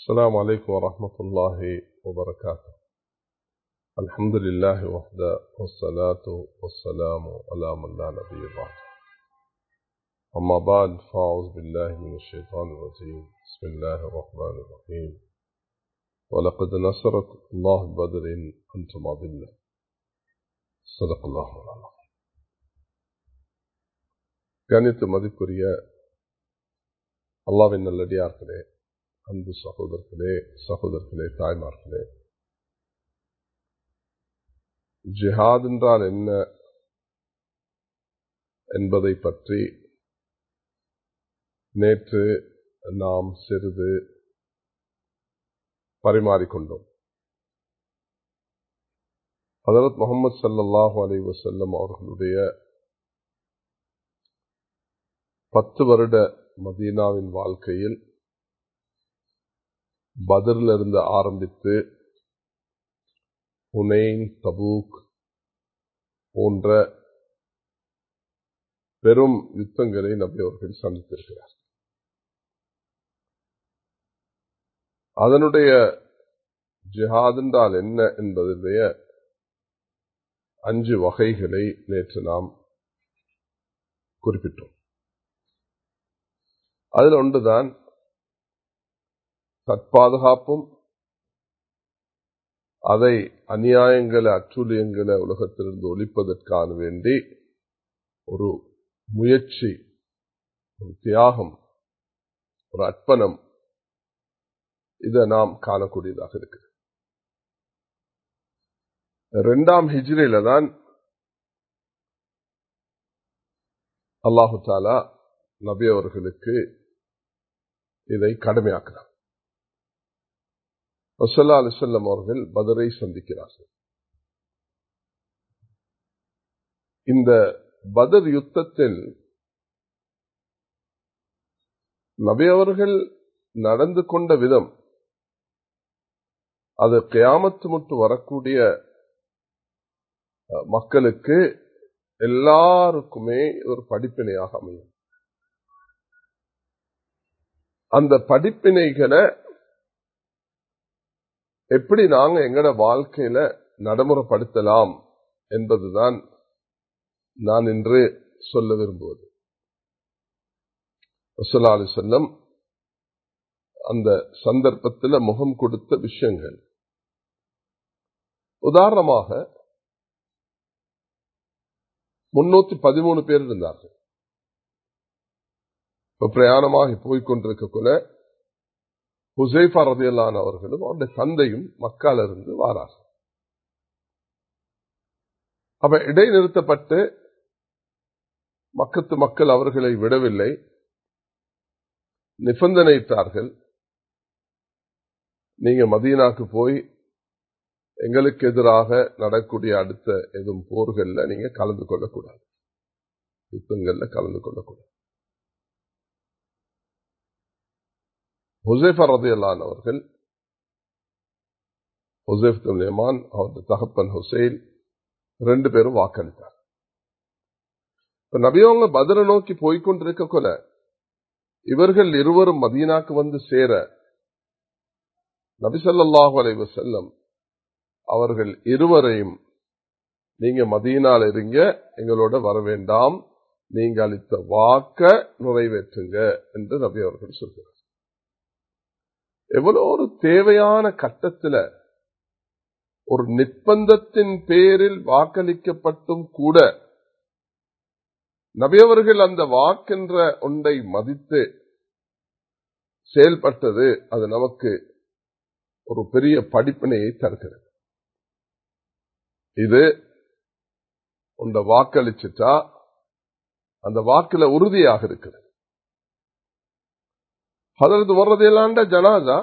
السلام عليكم ورحمة الله وبركاته الحمد لله وحده والصلاة والسلام على من لا نبي بعد أما بعد فأعوذ بالله من الشيطان الرجيم بسم الله الرحمن الرحيم ولقد نصرك الله بدر أنتم أذلة صدق الله مولانا கணித்து மதிப்புரிய அல்லாவின் நல்லடியார்களே அன்பு சகோதரர்களே சகோதரர்களே தாய்மார்களே ஜிஹாத் என்றால் என்ன என்பதை பற்றி நேற்று நாம் சிறிது பரிமாறிக்கொண்டோம் ஹதரத் முகமது சல்லாஹூ அலி வசல்லம் அவர்களுடைய பத்து வருட மதீனாவின் வாழ்க்கையில் பதிலிருந்து ஆரம்பித்து புனேன் தபூக் போன்ற பெரும் யுத்தங்களை நபி அவர்கள் சந்தித்திருக்கிறார் அதனுடைய ஜிஹாத் என்றால் என்ன என்பதனுடைய அஞ்சு வகைகளை நேற்று நாம் குறிப்பிட்டோம் அதில் ஒன்றுதான் தற்பாதுகாப்பும் அதை அநியாயங்களை அச்சுலியங்களை உலகத்திலிருந்து ஒழிப்பதற்கான வேண்டி ஒரு முயற்சி ஒரு தியாகம் ஒரு அர்ப்பணம் இதை நாம் காணக்கூடியதாக இருக்கு இரண்டாம் ஹிஜ்ரியில தான் அல்லாஹு தாலா நபி அவர்களுக்கு இதை கடுமையாக்கிறார் வசல்லா அலிசல்லம் அவர்கள் பதரை சந்திக்கிறார்கள் இந்த பதர் யுத்தத்தில் நபி அவர்கள் நடந்து கொண்ட விதம் அது கியாமத்து முட்டு வரக்கூடிய மக்களுக்கு எல்லாருக்குமே ஒரு படிப்பினையாக அமையும் அந்த படிப்பினைகளை எப்படி நாங்க எங்கட வாழ்க்கையில நடைமுறைப்படுத்தலாம் என்பதுதான் நான் இன்று சொல்ல விரும்புவது வசலாலி செல்லம் அந்த சந்தர்ப்பத்தில் முகம் கொடுத்த விஷயங்கள் உதாரணமாக முன்னூத்தி பதிமூணு பேர் இருந்தார்கள் இப்ப பிரயாணமாகி போய்கொண்டிருக்கக்குள்ள ஹுசைஃபா ரதியல்லான் அவர்களும் அவருடைய தந்தையும் மக்கால இருந்து வாரார் அப்ப இடைநிறுத்தப்பட்டு மக்கத்து மக்கள் அவர்களை விடவில்லை நிபந்தனைத்தார்கள் நீங்க மதீனாக்கு போய் எங்களுக்கு எதிராக நடக்கூடிய அடுத்த எதுவும் போர்கள்ல நீங்க கலந்து கொள்ளக்கூடாது யுத்தங்கள்ல கலந்து கொள்ளக்கூடாது ஹுசேஃபா ரதியல்லான் அவர்கள் ஹுசேஃப் துல்யமான் அவருடைய தகப்பன் ஹுசைன் ரெண்டு பேரும் வாக்களித்தார் நபியவங்க பதில நோக்கி போய்கொண்டிருக்க கொல இவர்கள் இருவரும் மதீனாக்கு வந்து சேர நபிசல்லாஹு அலைவ செல்லம் அவர்கள் இருவரையும் நீங்க மதீனால் இருங்க எங்களோட வர வேண்டாம் நீங்க அளித்த வாக்க நிறைவேற்றுங்க என்று நபி அவர்கள் சொல்கிறார் எவ்வளவு ஒரு தேவையான கட்டத்தில் ஒரு நிர்பந்தத்தின் பேரில் வாக்களிக்கப்பட்டும் கூட நபியவர்கள் அந்த வாக்கென்ற ஒன்றை மதித்து செயல்பட்டது அது நமக்கு ஒரு பெரிய படிப்பினையை தருகிறது இது உண்ட வாக்களிச்சுட்டா அந்த வாக்குல உறுதியாக இருக்கிறது அதற்கு வர்றதையிலாண்ட ஜனாதா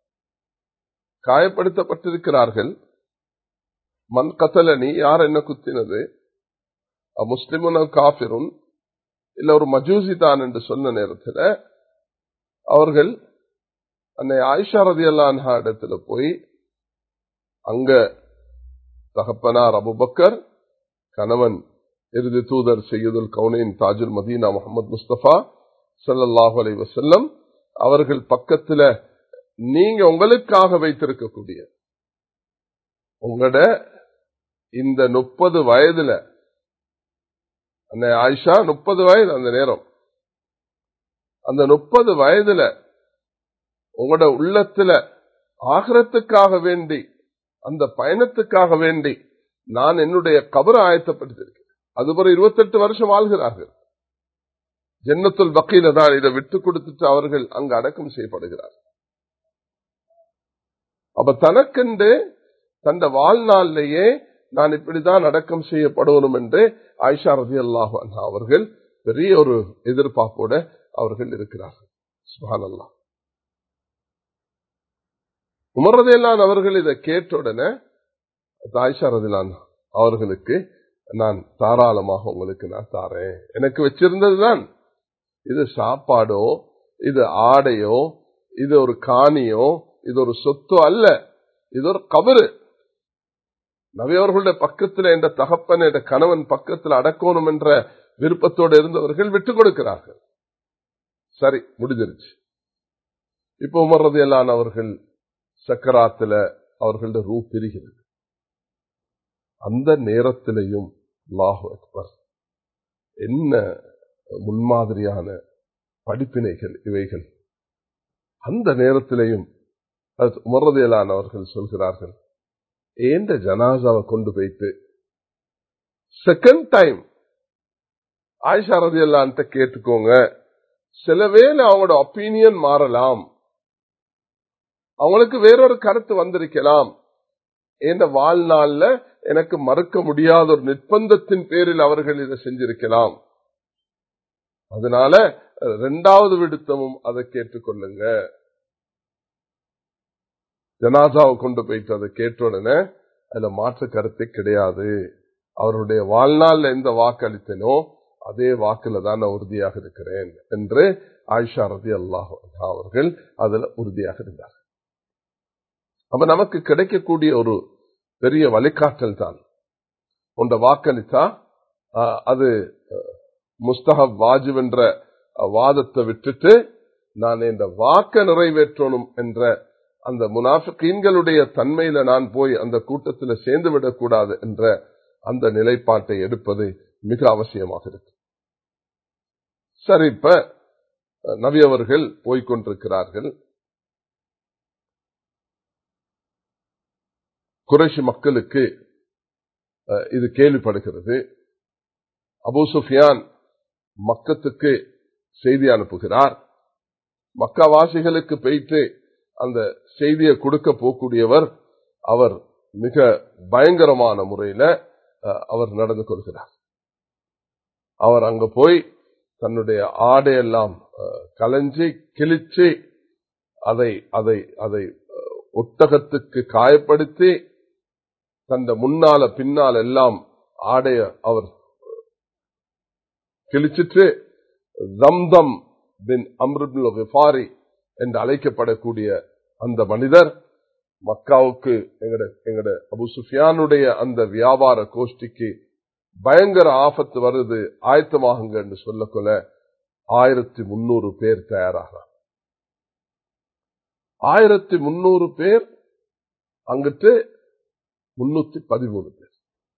காயப்படுத்தப்பட்டிருக்கிறார்கள் மண் கத்தலனி யார் என்ன குத்தினது முஸ்லிமுன் காபிரும் இல்ல ஒரு மஜூசி தான் என்று சொன்ன நேரத்தில் அவர்கள் அன்னை ஆயிஷா ரதி அல்லான்ஹா இடத்துல போய் அங்க தகப்பனார் அபுபக்கர் கணவன் இறுதி தூதர் செய்யுதுல் கவுனின் தாஜுல் மதீனா முகமது முஸ்தபா சல்லாஹூ அலை வசல்லம் அவர்கள் பக்கத்துல நீங்க உங்களுக்காக வைத்திருக்கக்கூடிய உங்களோட இந்த முப்பது வயதுல அந்த ஆயிஷா முப்பது வயது அந்த நேரம் அந்த முப்பது வயதுல உங்களோட உள்ளத்துல ஆகரத்துக்காக வேண்டி அந்த பயணத்துக்காக வேண்டி நான் என்னுடைய கபரை ஆயத்தப்படுத்திருக்கேன் அது ஒரு இருபத்தெட்டு வருஷம் வாழ்கிறார்கள் ஜென்னத்துல் பக்கையில தான் இதை விட்டு கொடுத்துட்டு அவர்கள் அங்கு அடக்கம் செய்யப்படுகிறார் அப்ப தனக்கென்று தந்த வாழ்நாளிலேயே நான் இப்படிதான் அடக்கம் செய்யப்படணும் என்று ஆயிஷா ரதி அல்லாஹு அவர்கள் பெரிய ஒரு எதிர்பார்ப்போட அவர்கள் இருக்கிறார்கள் சுபான் அல்லா உமரதேலான் அவர்கள் இதை கேட்ட உடனே ஆயிஷா ரதிலான் அவர்களுக்கு நான் தாராளமாக உங்களுக்கு நான் தாரேன் எனக்கு வச்சிருந்ததுதான் இது சாப்பாடோ இது ஆடையோ இது ஒரு காணியோ இது ஒரு சொத்தோ அல்ல இது ஒரு கபரு நவியவர்களுடைய பக்கத்தில் என்ற தகப்பன் என்ற கணவன் பக்கத்தில் அடக்கணும் என்ற விருப்பத்தோடு இருந்தவர்கள் விட்டுக் கொடுக்கிறார்கள் சரி முடிஞ்சிருச்சு இப்ப உமர்றது எல்லாம் அவர்கள் சக்கராத்துல அவர்களுடைய ரூ பிரிகிறது அந்த நேரத்திலையும் அல்லாஹு அக்பர் என்ன முன்மாதிரியான படிப்பினைகள் இவைகள் அந்த நேரத்திலையும் உமரதையிலான அவர்கள் சொல்கிறார்கள் ஏந்த ஜனாசாவை கொண்டு போயிட்டு செகண்ட் டைம் ஆயிஷா ரதி அல்லான்ட்ட கேட்டுக்கோங்க சில வேலை அவங்களோட ஒப்பீனியன் மாறலாம் அவங்களுக்கு வேறொரு கருத்து வந்திருக்கலாம் என்ற வாழ்நாள்ல எனக்கு மறுக்க முடியாத ஒரு நிர்பந்தத்தின் பேரில் அவர்கள் இதை செஞ்சிருக்கலாம் அதனால ரெண்டாவது விடுத்தமும் அதை கேட்டுக்கொள்ளுங்க ஜனாசாவை கொண்டு போயிட்டு அதை கேட்ட உடனே அதுல மாற்று கருத்தே கிடையாது அவருடைய வாழ்நாள்ல எந்த வாக்கு அளித்தனோ அதே வாக்குல தான் நான் உறுதியாக இருக்கிறேன் என்று ஆயிஷா ரதி அல்லாஹ் அவர்கள் அதுல உறுதியாக இருந்தார் அப்ப நமக்கு கிடைக்கக்கூடிய ஒரு பெரிய வழிகாட்டல் தான் உண்ட வாக்களித்தா அது முஸ்தகப் வாஜிப் என்ற வாதத்தை விட்டுட்டு நான் இந்த வாக்க நிறைவேற்றணும் என்ற அந்த முனாஃபிகீன்களுடைய தன்மையில நான் போய் அந்த கூட்டத்தில் சேர்ந்து விடக்கூடாது என்ற அந்த நிலைப்பாட்டை எடுப்பது மிக அவசியமாக இருக்கு சரி இப்ப நபி அவர்கள் போய்கொண்டிருக்கிறார்கள் குறைஷி மக்களுக்கு இது கேள்விப்படுகிறது அபு சுஃபியான் மக்கத்துக்கு செய்தி அனுப்புகிறார் மக்காவாசிகளுக்கு போயிட்டு அந்த செய்தியை கொடுக்க போகக்கூடியவர் அவர் மிக பயங்கரமான முறையில அவர் நடந்து கொள்கிறார் அவர் அங்க போய் தன்னுடைய ஆடையெல்லாம் கலைஞ்சி கிழிச்சு அதை அதை அதை ஒட்டகத்துக்கு காயப்படுத்தி தந்த முன்னால பின்னால் எல்லாம் ஆடைய அவர் கிழிச்சிட்டு தம்தம் பின் அம்ருபுல் கிஃபாரி என்று அழைக்கப்படக்கூடிய அந்த மனிதர் மக்காவுக்கு எங்கட எங்கட அபு சுஃபியானுடைய அந்த வியாபார கோஷ்டிக்கு பயங்கர ஆபத்து வருது ஆயத்தமாகுங்க என்று சொல்லக்கொள்ள ஆயிரத்தி முன்னூறு பேர் தயாராக ஆயிரத்தி முன்னூறு பேர் அங்கிட்டு முன்னூத்தி பதிமூணு பேர்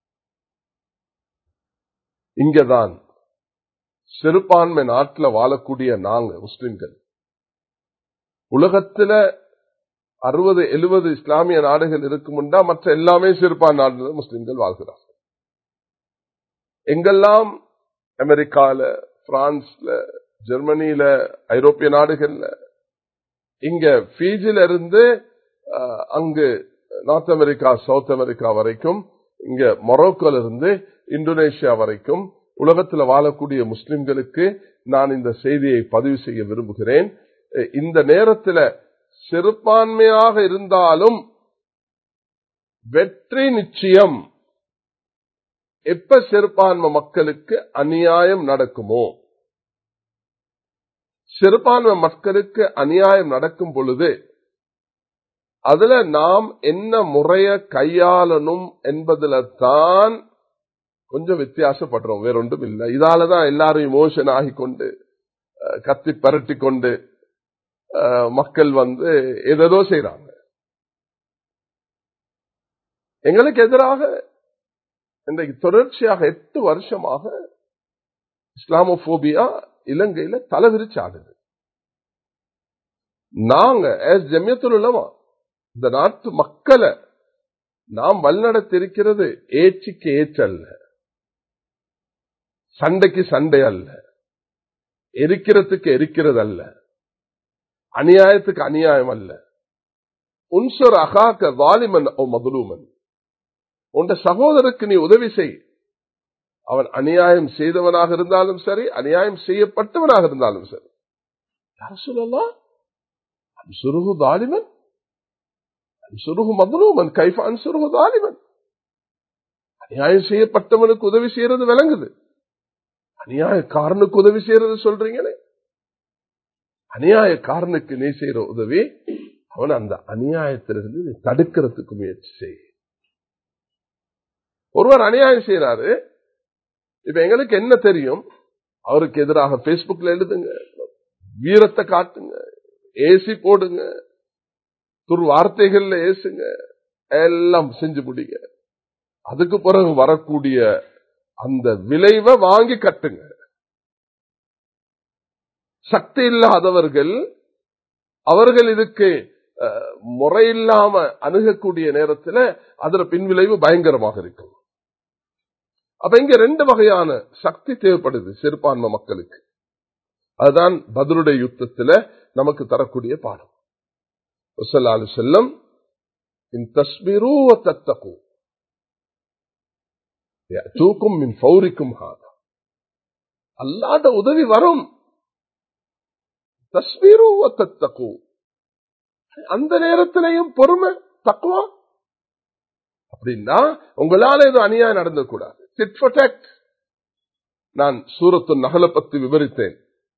இங்கதான் சிறுபான்மை நாட்டில் வாழக்கூடிய நாங்க முஸ்லிம்கள் உலகத்துல அறுபது எழுபது இஸ்லாமிய நாடுகள் இருக்குமுண்டா மற்ற எல்லாமே சிறுபான் நாடுகள் முஸ்லிம்கள் வாழ்கிறார்கள் எங்கெல்லாம் அமெரிக்கால பிரான்ஸ்ல ஜெர்மனியில ஐரோப்பிய நாடுகள்ல இங்க பீஜில இருந்து அங்கு நார்த் அமெரிக்கா சவுத் அமெரிக்கா வரைக்கும் இங்க மொரோக்கோல இருந்து இந்தோனேஷியா வரைக்கும் உலகத்தில் வாழக்கூடிய முஸ்லிம்களுக்கு நான் இந்த செய்தியை பதிவு செய்ய விரும்புகிறேன் இந்த நேரத்தில் சிறுபான்மையாக இருந்தாலும் வெற்றி நிச்சயம் எப்ப சிறுபான்மை மக்களுக்கு அநியாயம் நடக்குமோ சிறுபான்மை மக்களுக்கு அநியாயம் நடக்கும் பொழுது அதுல நாம் என்ன முறைய கையாளணும் என்பதுல தான் கொஞ்சம் வித்தியாசப்படுறோம் வேறொன்றும் இல்லை இதாலதான் எல்லாரும் இமோஷன் ஆகி கொண்டு கத்தி பரட்டி கொண்டு அஹ், மக்கள் வந்து ஏதேதோ செய்யறாங்க எங்களுக்கு எதிராக இன்றைக்கு தொடர்ச்சியாக எட்டு வருஷமாக இஸ்லாமோபோபியா இலங்கையில தலைவிரிச்சு ஆடுது நாங்க as ஜமியத்துல் உலமா இந்த நாட்டு மக்களை நாம் வழிநடத்திருக்கிறது ஏச்சுக்கு ஏச்சு அல்ல சண்டைக்கு சண்டை அல்ல எரிக்கிறதுக்கு எரிக்கிறது அல்ல அநியாயத்துக்கு அநியாயம் அல்ல உன்சர் அகாக்க வாலிமன் ஓ மதுலூமன் உன் சகோதரருக்கு நீ உதவி செய் அவன் அநியாயம் செய்தவனாக இருந்தாலும் சரி அநியாயம் செய்யப்பட்டவனாக இருந்தாலும் சரி யார் சொல்லலாம் சுருகு தாலிமன் சுருகு மதுலூமன் கைஃபான் சுருகு தாலிமன் அநியாயம் செய்யப்பட்டவனுக்கு உதவி செய்யறது விளங்குது அநியாயக்காரனுக்கு உதவி செய்யறது சொல்றீங்களே அநியாயக்காரனுக்கு நீ செய்யற உதவி அவன் அந்த அநியாயத்திலிருந்து நீ தடுக்கிறதுக்கு முயற்சி செய் ஒருவர் அநியாயம் செய்யறாரு இப்ப எங்களுக்கு என்ன தெரியும் அவருக்கு எதிராக பேஸ்புக்ல எழுதுங்க வீரத்தை காட்டுங்க ஏசி போடுங்க துர் வார்த்தைகள்ல ஏசுங்க எல்லாம் செஞ்சு முடிங்க அதுக்கு பிறகு வரக்கூடிய அந்த விளைவை வாங்கி கட்டுங்க சக்தி இல்லாதவர்கள் அவர்கள் இதுக்கு அஹ், முறையில்லாம அணுகக்கூடிய நேரத்தில் அதுல பின்விளைவு பயங்கரமாக இருக்கும் அப்ப இங்க ரெண்டு வகையான சக்தி தேவைப்படுது சிறுபான்மை மக்களுக்கு அதுதான் பதிலுடைய யுத்தத்துல நமக்கு தரக்கூடிய பாடம் வசல்லாலு செல்லம் இன் தஸ்மிரூ தத்தகு தூக்கும் மின் பௌரிக்கும் ஹாதா அல்லாத உதவி வரும் தஸ்மீரு தத்தகு அந்த நேரத்திலையும் பொறுமை தக்குவா அப்படின்னா உங்களால எதுவும் அநியாயம் நடந்தக்கூடாது சிட் for tat. நான் சூரத்து நகலை பத்தி விவரித்தேன்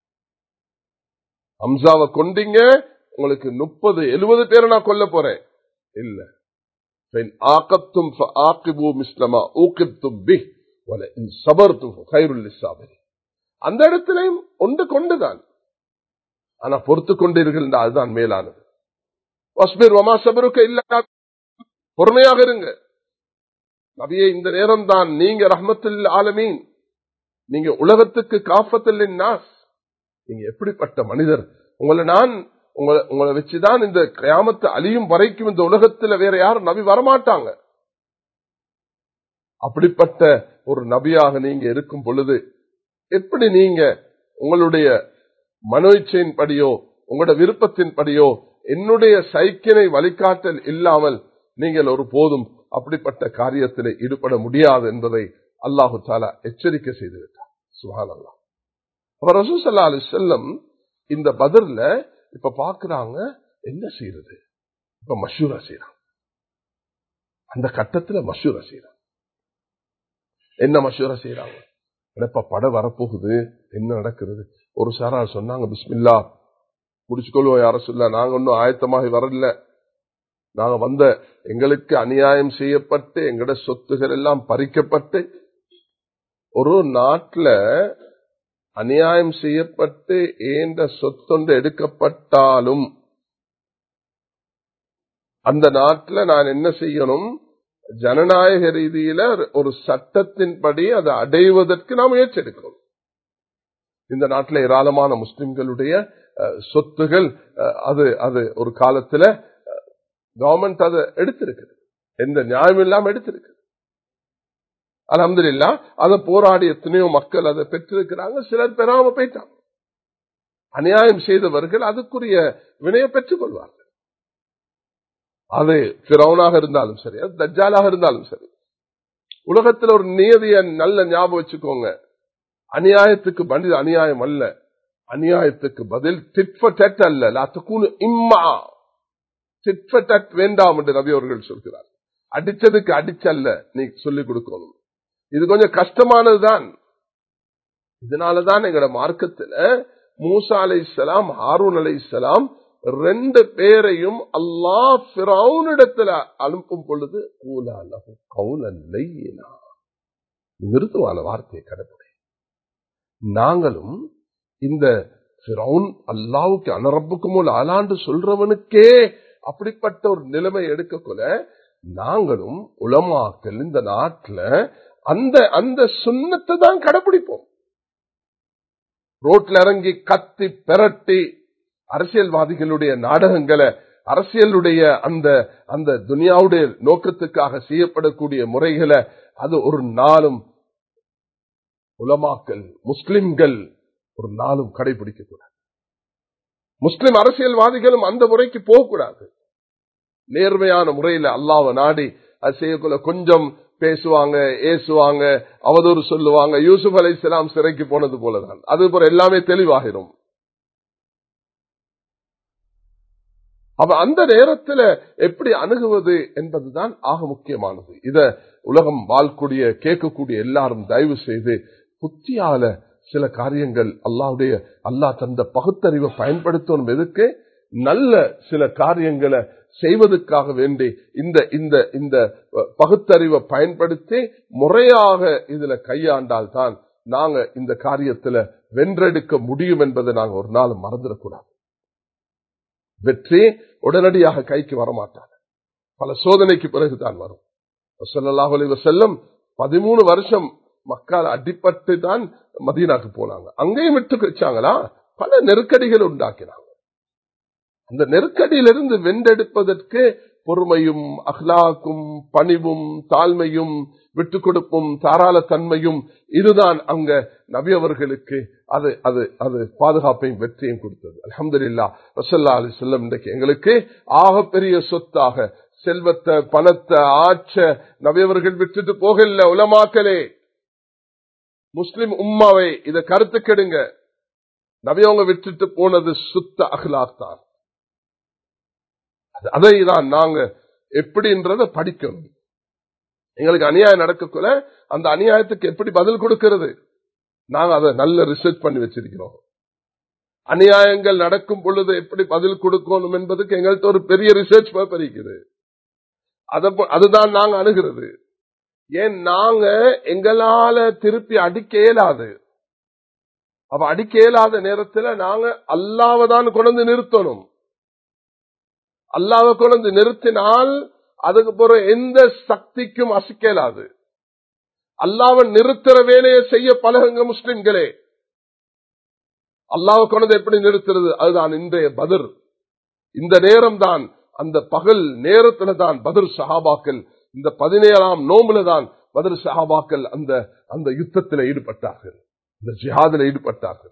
அம்சாவை கொண்டீங்க உங்களுக்கு முப்பது எழுபது பேரை நான் கொல்ல போறேன் இல்ல فإن عاقبتم فعاقبوا مثل ما عوقبتم به ولئن صبرتم خير للصابرين அந்த இடத்திலையும் ஒன்று கொண்டுதான் ஆனா பொறுத்து கொண்டீர்கள் என்றால் அதுதான் மேலானது வஸ்பீர் வமா சபருக்க இல்ல பொறுமையாக இருங்க நபியே இந்த நேரம் தான் நீங்க ரஹ்மத்துல் ஆலமீன் நீங்க உலகத்துக்கு காஃபத்தில் நாஸ் நீங்க எப்படிப்பட்ட மனிதர் உங்களை நான் உங்களை உங்களை வச்சுதான் இந்த கியாமத்து அழியும் வரைக்கும் இந்த உலகத்துல வேற யாரும் நபி வரமாட்டாங்க அப்படிப்பட்ட ஒரு நபியாக நீங்க இருக்கும் பொழுது எப்படி நீங்க உங்களுடைய மனோ இச்சையின் படியோ உங்களோட விருப்பத்தின் படியோ என்னுடைய சைக்கினை வழிகாட்டல் இல்லாமல் நீங்கள் ஒரு போதும் அப்படிப்பட்ட காரியத்தில் ஈடுபட முடியாது என்பதை அல்லாஹு தாலா எச்சரிக்கை செய்து விட்டார் சுஹான் அல்லா அவர் ரசூசல்லா அலி செல்லம் இந்த பதிர்ல இப்ப பாக்குறாங்க என்ன செய்யறது இப்ப மஷூரா செய்யறாங்க அந்த கட்டத்துல மஷூரா செய்யறாங்க என்ன மஷூரா செய்யறாங்க இப்ப படம் வரப்போகுது என்ன நடக்கிறது ஒரு சாரா சொன்னாங்க பிஸ்மில்லா முடிச்சுக்கொள்வோம் யார சொல்ல நாங்க ஒன்னும் ஆயத்தமாகி வரல நாங்க வந்த எங்களுக்கு அநியாயம் செய்யப்பட்டு எங்கட சொத்துகள் எல்லாம் பறிக்கப்பட்டு ஒரு நாட்டுல அநியாயம் செய்யப்பட்டு ஏந்த சொத்தொன்று எடுக்கப்பட்டாலும் அந்த நாட்டுல நான் என்ன செய்யணும் ஜனநாயக ரீதியில ஒரு சட்டத்தின்படி அதை அடைவதற்கு நாம் முயற்சி எடுக்கணும் இந்த நாட்டில் ஏராளமான முஸ்லிம்களுடைய சொத்துகள் அது அது ஒரு காலத்துல கவர்மெண்ட் அதை எடுத்திருக்கு எந்த நியாயம் இல்லாம எடுத்திருக்கு அலமது இல்லா அதை போராடி எத்தனையோ மக்கள் அதை பெற்றிருக்கிறாங்க சிலர் பெறாம போயிட்டாங்க அநியாயம் செய்தவர்கள் அதுக்குரிய வினையை பெற்றுக் கொள்வார்கள் அது பிறவனாக இருந்தாலும் சரி அது தஜ்ஜாலாக இருந்தாலும் சரி உலகத்தில் ஒரு நியதிய நல்ல ஞாபகம் வச்சுக்கோங்க அநியாயத்துக்கு பதில் அநியாயம் அல்ல அநியாயத்துக்கு பதில் திட்பட் அல்ல லாத்துக்கூனு இம்மா திட்பட் வேண்டாம் என்று நபி அவர்கள் சொல்கிறார் அடிச்சதுக்கு அடிச்சல்ல நீ சொல்லிக் கொடுக்கணும் இது கொஞ்சம் கஷ்டமானதுதான் இதனாலதான் எங்கட மார்க்கத்துல மூசா அலை இஸ்லாம் ஹாரூன் அலை இஸ்லாம் ரெண்டு பேரையும் அல்லா பிறவுனிடத்துல அனுப்பும் பொழுது நிறுத்துவான வார்த்தையை கடைப்பிடி நாங்களும் இந்த அல்லாவுக்கு அனரப்புக்கும் அலாண்டு சொல்றவனுக்கே அப்படிப்பட்ட ஒரு நிலைமை எடுக்கக்குள்ள நாங்களும் உலமாக்கள் இந்த நாட்டில் அந்த அந்த சுண்ணத்தை தான் கடைபிடிப்போம் ரோட்ல இறங்கி கத்தி பெரட்டி அரசியல்வாதிகளுடைய நாடகங்களை அரசியலுடைய அந்த அந்த துனியாவுடைய நோக்கத்துக்காக செய்யப்படக்கூடிய முறைகளை அது ஒரு நாளும் உலமாக்கல் முஸ்லிம்கள் ஒரு நாளும் கடைபிடிக்க கூடாது முஸ்லிம் அரசியல்வாதிகளும் அந்த முறைக்கு போகக்கூடாது நேர்மையான முறையில் அல்லாவ நாடி அது செய்யக்குள்ள கொஞ்சம் பேசுவாங்க ஏசுவாங்க அவதூறு சொல்லுவாங்க யூசுப் அலை இஸ்லாம் சிறைக்கு போனது போலதான் அது போல எல்லாமே தெளிவாகிடும் அப்ப அந்த நேரத்தில் எப்படி அணுகுவது என்பதுதான் ஆக முக்கியமானது இத உலகம் வாழ்க்கூடிய கேட்கக்கூடிய எல்லாரும் தயவு செய்து புத்தியால சில காரியங்கள் அல்லாவுடைய அல்லா தந்த பகுத்தறிவை பயன்படுத்தணும் எதுக்கு நல்ல சில காரியங்களை செய்வதற்காக வேண்டி இந்த இந்த இந்த பகுத்தறிவை பயன்படுத்தி முறையாக இதுல கையாண்டால் தான் நாங்க இந்த காரியத்துல வென்றெடுக்க முடியும் என்பதை நாங்க ஒரு நாள் மறந்துடக்கூடாது வெற்றி உடனடியாக கைக்கு வரமாட்டாங்க பல சோதனைக்கு பிறகுதான் வரும் சொல்லலாஹ் செல்லம் பதிமூணு வருஷம் மக்கள் அடிப்பட்டு தான் மதீனாக்கு போனாங்க அங்கேயும் விட்டு வச்சாங்களா பல நெருக்கடிகள் உண்டாக்கினாங்க அந்த நெருக்கடியிலிருந்து வென்றெடுப்பதற்கு பொறுமையும் அஹ்லாக்கும் பணிவும் தாழ்மையும் விட்டு கொடுப்பும் தாராள தன்மையும் இதுதான் அங்க நபி அவர்களுக்கு அது அது அது பாதுகாப்பையும் வெற்றியும் கொடுத்தது அலமதுல்லா ரசல்லா அலி செல்லம் இன்றைக்கு எங்களுக்கு ஆகப்பெரிய சொத்தாக செல்வத்தை பணத்தை ஆட்ச நபியவர்கள் விட்டுட்டு போகல உலமாக்கலே முஸ்லிம் உம்மாவை இத கருத்து கெடுங்க நபியவங்க விட்டுட்டு போனது சுத்த அகலாக் தான் அதை தான் நாங்க எப்படின்றத படிக்கணும் எங்களுக்கு அநியாயம் நடக்கக்குள்ள அந்த அநியாயத்துக்கு எப்படி பதில் கொடுக்கிறது நாங்க அதை நல்ல ரிசர்ச் பண்ணி வச்சிருக்கிறோம் அநியாயங்கள் நடக்கும் பொழுது எப்படி பதில் கொடுக்கணும் என்பதுக்கு எங்கள்கிட்ட ஒரு பெரிய ரிசர்ச் பேப்பர் இருக்குது அதுதான் நாங்க அணுகிறது ஏன் நாங்க எங்களால திருப்பி அடிக்க இயலாது அப்ப அடிக்க இயலாத நேரத்தில் நாங்க அல்லாவதான் கொண்டு நிறுத்தணும் அல்லாவை கொண்டு நிறுத்தினால் அதுக்கு பிறகு எந்த சக்திக்கும் அசிக்கலாது அல்லாவன் நிறுத்துற வேலையை செய்ய பழகுங்க முஸ்லிம்களே அல்லாவை கொண்டு எப்படி நிறுத்துறது அதுதான் இன்றைய பதிர் இந்த நேரம் தான் அந்த பகல் நேரத்துல தான் பதிர் சஹாபாக்கள் இந்த பதினேழாம் நோம்புல தான் பதிர் சஹாபாக்கள் அந்த அந்த யுத்தத்தில் ஈடுபட்டார்கள் இந்த ஜிஹாதில் ஈடுபட்டார்கள்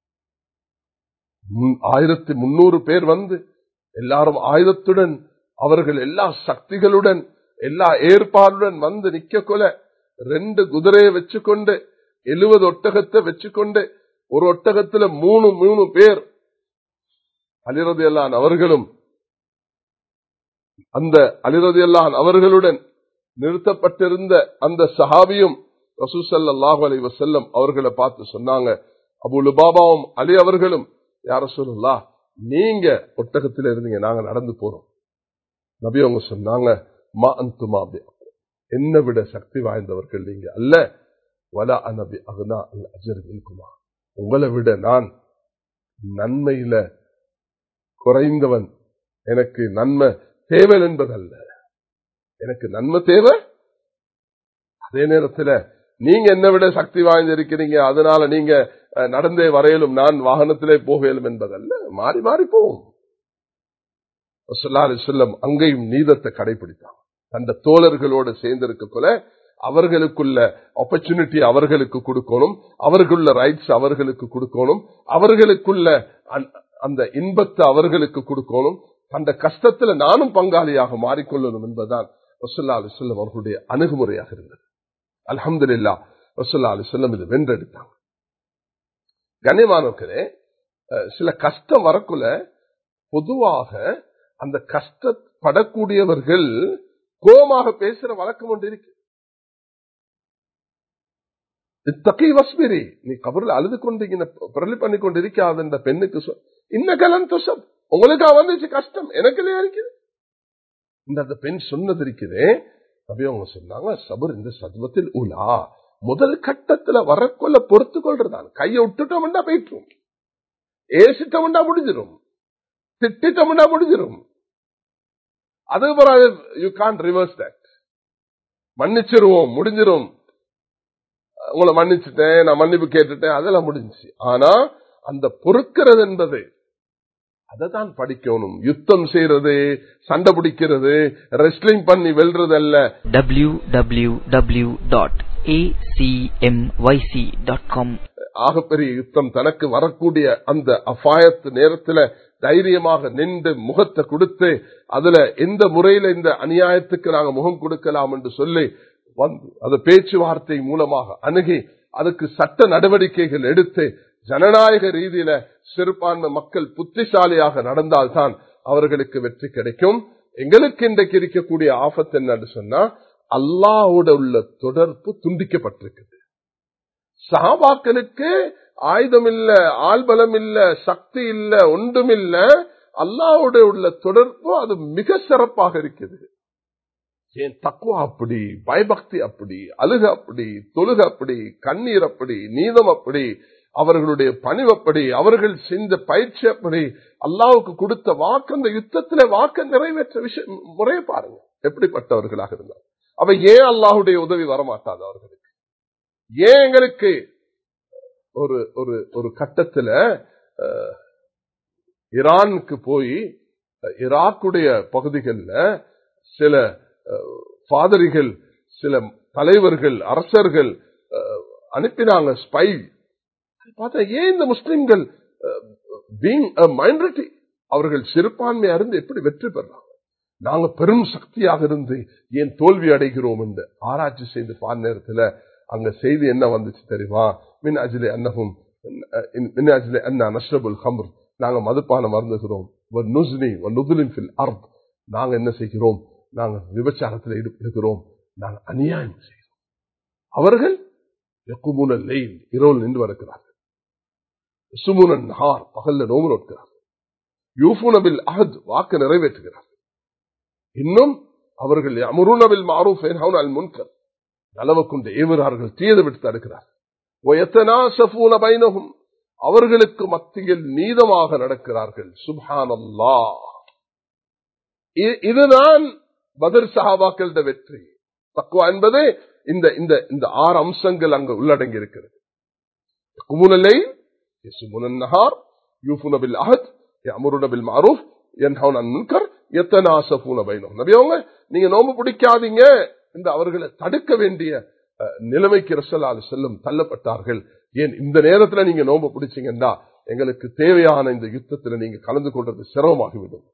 ஆயிரத்தி முன்னூறு பேர் வந்து எல்லாரும் ஆயுதத்துடன் அவர்கள் எல்லா சக்திகளுடன் எல்லா ஏற்பாடுடன் வந்து நிக்க கொல ரெண்டு குதிரையை வச்சுக்கொண்டு எழுபது ஒட்டகத்தை வச்சுக்கொண்டு ஒரு ஒட்டகத்துல மூணு மூணு பேர் அலிரது அல்லான் அவர்களும் அந்த அலிரது அல்லான் அவர்களுடன் நிறுத்தப்பட்டிருந்த அந்த சஹாபியும் ரசூசல்லாஹு அலி வசல்லம் அவர்களை பார்த்து சொன்னாங்க அபு லுபாபாவும் அலி அவர்களும் யார சொல்லலா நீங்க ஒட்டகத்தில் இருந்தீங்க நாங்க நடந்து போறோம் நபி அவங்க சொன்னாங்க மா அந்துமா என்ன விட சக்தி வாய்ந்தவர்கள் நீங்க அல்ல வலா அனபி அகுனா அல் அஜர் இருக்குமா உங்களை விட நான் நன்மையில குறைந்தவன் எனக்கு நன்மை தேவை என்பதல்ல எனக்கு நன்மை தேவை அதே நேரத்தில் நீங்க என்ன விட சக்தி வாய்ந்திருக்கிறீங்க அதனால நீங்க நடந்தே வரையிலும் நான் வாகனத்திலே போகலும் என்பதல்ல மாறி மாறி போவோம் செல்லம் அங்கேயும் நீதத்தை கடைபிடித்தாங்க அந்த தோழர்களோடு சேர்ந்திருக்கக்குள்ள அவர்களுக்குள்ள ஆப்பர்ச்சுனிட்டி அவர்களுக்கு கொடுக்கணும் அவர்களுள்ள ரைட்ஸ் அவர்களுக்கு கொடுக்கணும் அவர்களுக்குள்ள அந்த இன்பத்தை அவர்களுக்கு கொடுக்கணும் அந்த கஷ்டத்துல நானும் பங்காளியாக மாறிக்கொள்ளணும் என்பதுதான் ரசுல்லா அலி சொல்லம் அவர்களுடைய அணுகுமுறையாக இருந்தது அலமது இல்லா ரசுல்லா அலி சொல்லம் இது வென்றெடுத்தாங்க கண்ணியமானவர்களே சில கஷ்டம் வரக்குள்ள பொதுவாக அந்த கஷ்டப்படக்கூடியவர்கள் கோமாக பேசுற வழக்கம் ஒன்று இருக்கு இத்தகை வஸ்மிரி நீ கபரில் அழுது கொண்டு பிரலி பண்ணி கொண்டு இருக்காது இந்த பெண்ணுக்கு இன்ன கலன் துஷம் உங்களுக்கு வந்துச்சு கஷ்டம் எனக்கு இருக்குது இந்த அந்த பெண் சொன்னது இருக்குதே அப்படியே அவங்க சொன்னாங்க சபர் இந்த சதுவத்தில் உலா முதல் கட்டத்துல வரக்கொள்ள பொறுத்து கொள்றதான் கையை விட்டுட்டோம்னா போயிட்டுரும் ஏசிட்டோம்னா முடிஞ்சிடும் திட்டிட்டோம்னா முடிஞ்சிடும் அதுக்கு பிறகு யூ கான் ரிவர்ஸ் தட் மன்னிச்சிருவோம் முடிஞ்சிரும் உங்களை மன்னிச்சுட்டேன் நான் மன்னிப்பு கேட்டுட்டேன் அதெல்லாம் முடிஞ்சுச்சு ஆனா அந்த பொறுக்கிறது என்பது அதை தான் படிக்கணும் யுத்தம் செய்யறது சண்டை பிடிக்கிறது ரெஸ்லிங் பண்ணி வெல்றது அல்ல www.acmyc.com ஆகப்பெரிய யுத்தம் தனக்கு வரக்கூடிய அந்த அபாயத்து நேரத்துல தைரியமாக நின்று முகத்தை கொடுத்து அதுல எந்த முறையில இந்த அநியாயத்துக்கு நாங்க முகம் கொடுக்கலாம் என்று சொல்லி வந்து அது பேச்சுவார்த்தை மூலமாக அணுகி அதுக்கு சட்ட நடவடிக்கைகள் எடுத்து ஜனநாயக ரீதியில சிறுபான்மை மக்கள் புத்திசாலியாக நடந்தால்தான் அவர்களுக்கு வெற்றி கிடைக்கும் எங்களுக்கு இன்றைக்கு இருக்கக்கூடிய ஆபத்து என்னன்னு சொன்னா அல்லாவோட உள்ள தொடர்பு துண்டிக்கப்பட்டிருக்குது சஹாபாக்களுக்கு ஆயுதம் இல்ல ஆள்பலம் இல்ல சக்தி இல்ல ஒன்றும் இல்ல அல்லாவோட உள்ள தொடர்பு அது மிக சிறப்பாக இருக்குது ஏன் தக்குவா அப்படி பயபக்தி அப்படி அழுக அப்படி தொழுக அப்படி கண்ணீர் அப்படி நீதம் அப்படி அவர்களுடைய பணிவப்படி அவர்கள் செஞ்ச பயிற்சி அப்படி அல்லாவுக்கு கொடுத்த வாக்கு அந்த யுத்தத்துல வாக்கு நிறைவேற்ற விஷயம் முறைய பாருங்க எப்படிப்பட்டவர்களாக இருந்தார் அவ ஏன் அல்லாஹுடைய உதவி வரமாட்டாது அவர்களுக்கு ஏன் எங்களுக்கு ஒரு ஒரு ஒரு கட்டத்துல அஹ், ஈரானுக்கு போய் அஹ், ஈராக்குடைய பகுதிகளில் சில அஹ், பாதிரிகள் சில தலைவர்கள் அரசர்கள் அஹ், அனுப்பினாங்க ஸ்பை பார்த்தா ஏன் இந்த முஸ்லிம்கள் பீங் மைனாரிட்டி அவர்கள் சிறுபான்மை அறிந்து எப்படி வெற்றி பெறாங்க நாங்க பெரும் சக்தியாக இருந்து ஏன் தோல்வி அடைகிறோம் என்று ஆராய்ச்சி செய்து பார் நேரத்தில் அங்க செய்தி என்ன வந்துச்சு தெரியுமா மின் அஜிலே அன்னகும் மின் அஜிலே அண்ணா நஷ்ரபுல் ஹம்ர் நாங்க மதுப்பானம் மறந்துகிறோம் ஒரு நுஸ்னி ஒரு நுதுலின் ஃபில் அர்த் நாங்க என்ன செய்கிறோம் நாங்க விபச்சாரத்தில் ஈடுபடுகிறோம் நாங்க அநியாயம் செய்கிறோம் அவர்கள் எக்குமுன லெயில் இரவு நின்று வருகிறார்கள் சுமுனன் ஹார் பகல்ல நோம்பு நோக்கிறார்கள் யூஃபுனபில் அஹத் வாக்கு நிறைவேற்றுகிறார்கள் இன்னும் அவர்கள் அமருனபில் மாரூஃப் அல் முன்கர் நலவ கொண்டு ஏவுகிறார்கள் தீயது விட்டு தடுக்கிறார்கள் பைனகும் அவர்களுக்கு மத்தியில் நீதமாக நடக்கிறார்கள் சுபானல்லா இதுதான் பதில் சஹாபாக்கள வெற்றி தக்குவா என்பது இந்த இந்த இந்த ஆறு அம்சங்கள் அங்கு உள்ளடங்கி இருக்கிறது குமுனலை நஹார் யூஃபுன பில் அஹத் யமுருன பில் மாரூஃப் யன்ஹவுன அன் முன்கர் யத்தனாசஃபூன பைனஹும் நபி அவங்க நீங்க நோம்பு பிடிக்காதீங்க என்று அவர்களை தடுக்க வேண்டிய அஹ், நிலைமைக்கு ரசலால் செல்லும் தள்ளப்பட்டார்கள் ஏன் இந்த நேரத்துல நீங்க நோம்பு பிடிச்சீங்கன்னா எங்களுக்கு தேவையான இந்த யுத்தத்துல நீங்க கலந்து கொள்றது சிரமமாகிவிடும்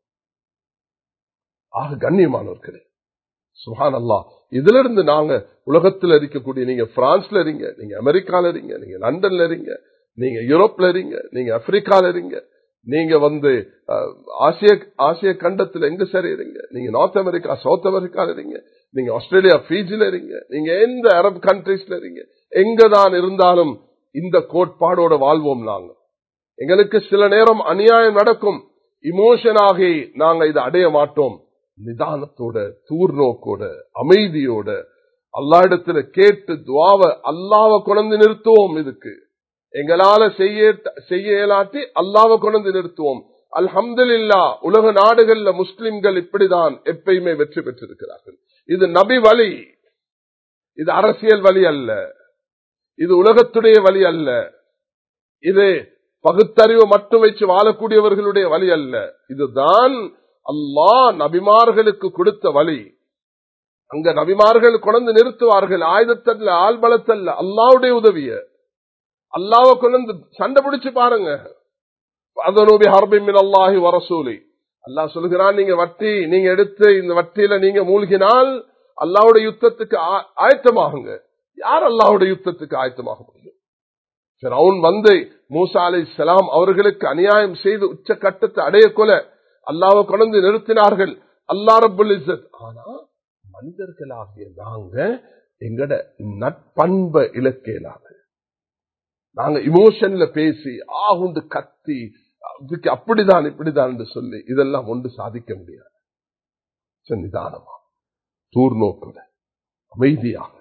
ஆக கண்ணியமானவர்களே சுஹான் அல்லா இதுல இருந்து நாங்க உலகத்துல இருக்கக்கூடிய நீங்க பிரான்ஸ்ல இருங்க நீங்க அமெரிக்கால இருங்க நீங்க லண்டன்ல இருங்க நீங்க யூரோப்ல இருங்க நீங்க ஆப்பிரிக்கால இருங்க நீங்க வந்து அஹ், ஆசிய ஆசிய கண்டத்துல எங்க சரி இருங்க நீங்க நார்த் அமெரிக்கா சவுத் அமெரிக்கால இருங்க நீங்க ஆஸ்திரேலியா பீஜில இருங்க நீங்க எந்த அரபு கண்ட்ரீஸ்ல இருங்க எங்கதான் இருந்தாலும் இந்த கோட்பாடோட வாழ்வோம் நாங்க எங்களுக்கு சில நேரம் அநியாயம் நடக்கும் இமோஷன் ஆகி நாங்க இதை அடைய மாட்டோம் நிதானத்தோட தூர்நோக்கோட அமைதியோட அல்லா இடத்துல கேட்டு துவாவ அல்லாவ கொண்டு நிறுத்துவோம் இதுக்கு எங்களால செய்ய செய்ய இயலாட்டி அல்லாவ கொண்டு நிறுத்துவோம் அல்ஹம்துலில்லா உலக நாடுகள்ல முஸ்லிம்கள் இப்படிதான் எப்பயுமே வெற்றி பெற்றிருக்கிறார்கள் இது நபி வழி இது அரசியல் வழி அல்ல இது உலகத்துடைய வழி அல்ல இது பகுத்தறிவு மட்டும் வச்சு வாழக்கூடியவர்களுடைய வழி அல்ல இதுதான் அல்லாஹ் நபிமார்களுக்கு கொடுத்த வழி அங்க நபிமார்கள் கொண்டு நிறுத்துவார்கள் ஆயுதத்தல்ல ஆள்பலத்தல்ல அல்லாவுடைய உதவிய அல்லாவை கொண்டு சண்டை பிடிச்சு பாருங்க அதனூபி ஹர்பின் அல்லாஹி வரசூலி அல்லாஹ் சொல்கிறான் நீங்க வட்டி நீங்க எடுத்து இந்த வட்டியில நீங்க மூழ்கினால் அல்லாவுடைய யுத்தத்துக்கு ஆ- ஆயத்தமாகுங்க யார் அல்லாவுடைய யுத்தத்துக்கு ஆயத்தமாக முடியும் ஃபிரௌன் வந்து மூசா அலை சலாம் அவர்களுக்கு அநியாயம் செய்து உச்ச கட்டத்தை அடைய கொல அல்லாவை கொண்டு நிறுத்தினார்கள் அல்லா ரபுல் இஸ்ஸத் ஆனா மனிதர்களாகிய நாங்க எங்கட நட்பண்ப இலக்கையிலாக நாங்க இமோஷன்ல பேசி ஆகுண்டு கத்தி இதுக்கு அப்படிதான் இப்படிதான் என்று சொல்லி இதெல்லாம் ஒன்று சாதிக்க முடியாது சரி, நிதானமா தூர்நோக்குட அமைதியாக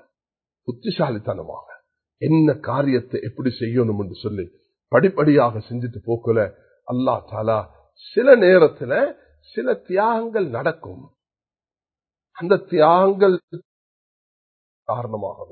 புத்திசாலித்தனமாக என்ன காரியத்தை எப்படி செய்யணும் என்று சொல்லி படிப்படியாக செஞ்சுட்டு போக்கல அல்லா தாலா சில நேரத்துல சில தியாகங்கள் நடக்கும் அந்த தியாகங்கள் காரணமாகவே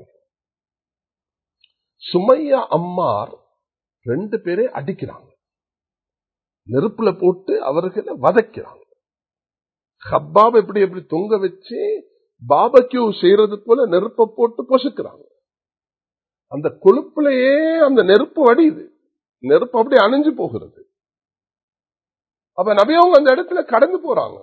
சுமையா அம்மார் ரெண்டு பேரை அடிக்கிறாங்க நெருப்புல போட்டு அவர்களை வதக்கிறாங்க ஹப்பாப் எப்படி எப்படி தொங்க வச்சு பாபக்யூ செய்யறது போல நெருப்ப போட்டு பொசுக்கிறாங்க அந்த கொழுப்புலயே அந்த நெருப்பு வடியுது நெருப்பு அப்படி அணிஞ்சு போகிறது அப்ப நபியவங்க அந்த இடத்துல கடந்து போறாங்க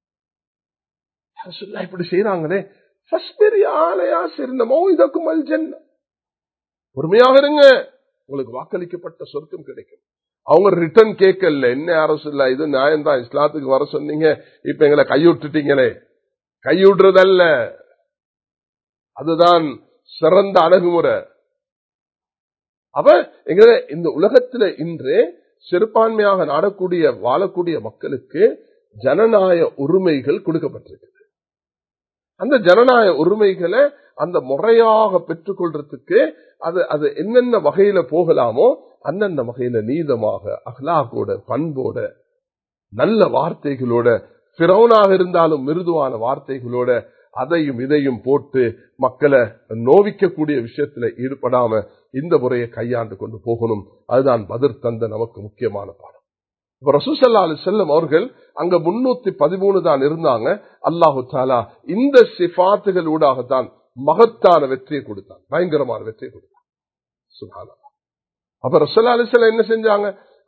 இப்படி செய்யறாங்களே ஆலையா சிறந்தமோ இதற்கும் அல்ஜன்ன பொறுமையாக இருங்க உங்களுக்கு வாக்களிக்கப்பட்ட சொர்க்கம் கிடைக்கும் அவங்க ரிட்டர்ன் கேட்கல என்ன அரசு இல்ல இது நியாயம் தான் இஸ்லாத்துக்கு வர சொன்னீங்க இப்ப எங்களை கைவிட்டுட்டீங்களே கைவிடுறதல்ல அதுதான் சிறந்த அணுகுமுறை அவ எங்க இந்த உலகத்துல இன்று சிறுபான்மையாக நாடக்கூடிய வாழக்கூடிய மக்களுக்கு ஜனநாயக உரிமைகள் கொடுக்கப்பட்டிருக்கு அந்த ஜனநாயக உரிமைகளை அந்த முறையாக பெற்றுக்கொள்றதுக்கு அது அது என்னென்ன வகையில போகலாமோ அந்தந்த வகையில நீதமாக அஹ்லாகோட பண்போட நல்ல வார்த்தைகளோட பிறவனாக இருந்தாலும் மிருதுவான வார்த்தைகளோட அதையும் இதையும் போட்டு மக்களை நோவிக்கக்கூடிய விஷயத்துல ஈடுபடாம இந்த முறையை கையாண்டு கொண்டு போகணும் அதுதான் பதிர் தந்த நமக்கு முக்கியமான பாடம் இப்ப ரசூசல்லா அலி செல்லம் அவர்கள் அங்க முன்னூத்தி பதிமூணு தான் இருந்தாங்க அல்லாஹு தாலா இந்த சிபாத்துகள் ஊடாகத்தான் மகத்தான வெற்றியை கொடுத்தான் பயங்கரமான வெற்றியை கொடுத்தான் சுகாலா அப்ப ரசல்லா அலிசல்ல என்ன செஞ்சாங்க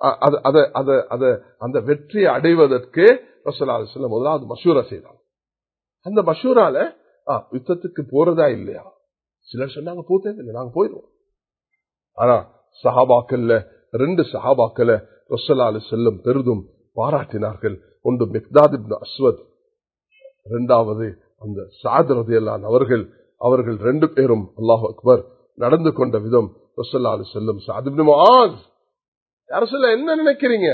அந்த வெற்றியை அடைவதற்கு ரசல்லா அலிசல்ல முதலாவது மசூரா செய்தாங்க அந்த மஷூரால யுத்தத்துக்கு போறதா இல்லையா சிலர் சொன்னாங்க போதே இல்லை நாங்க போயிடுவோம் ஆனா சஹாபாக்கல்ல ரெண்டு சஹாபாக்கள ரொசலாலு செல்லும் பெரிதும் பாராட்டினார்கள் ஒன்று மெக்தாத் அஸ்வத் இரண்டாவது அந்த சாதரதையெல்லாம் அவர்கள் அவர்கள் ரெண்டு பேரும் அல்லாஹு அக்பர் நடந்து கொண்ட விதம் ரொசல்லாலு செல்லும் சாதிபின் யார சொல்ல என்ன நினைக்கிறீங்க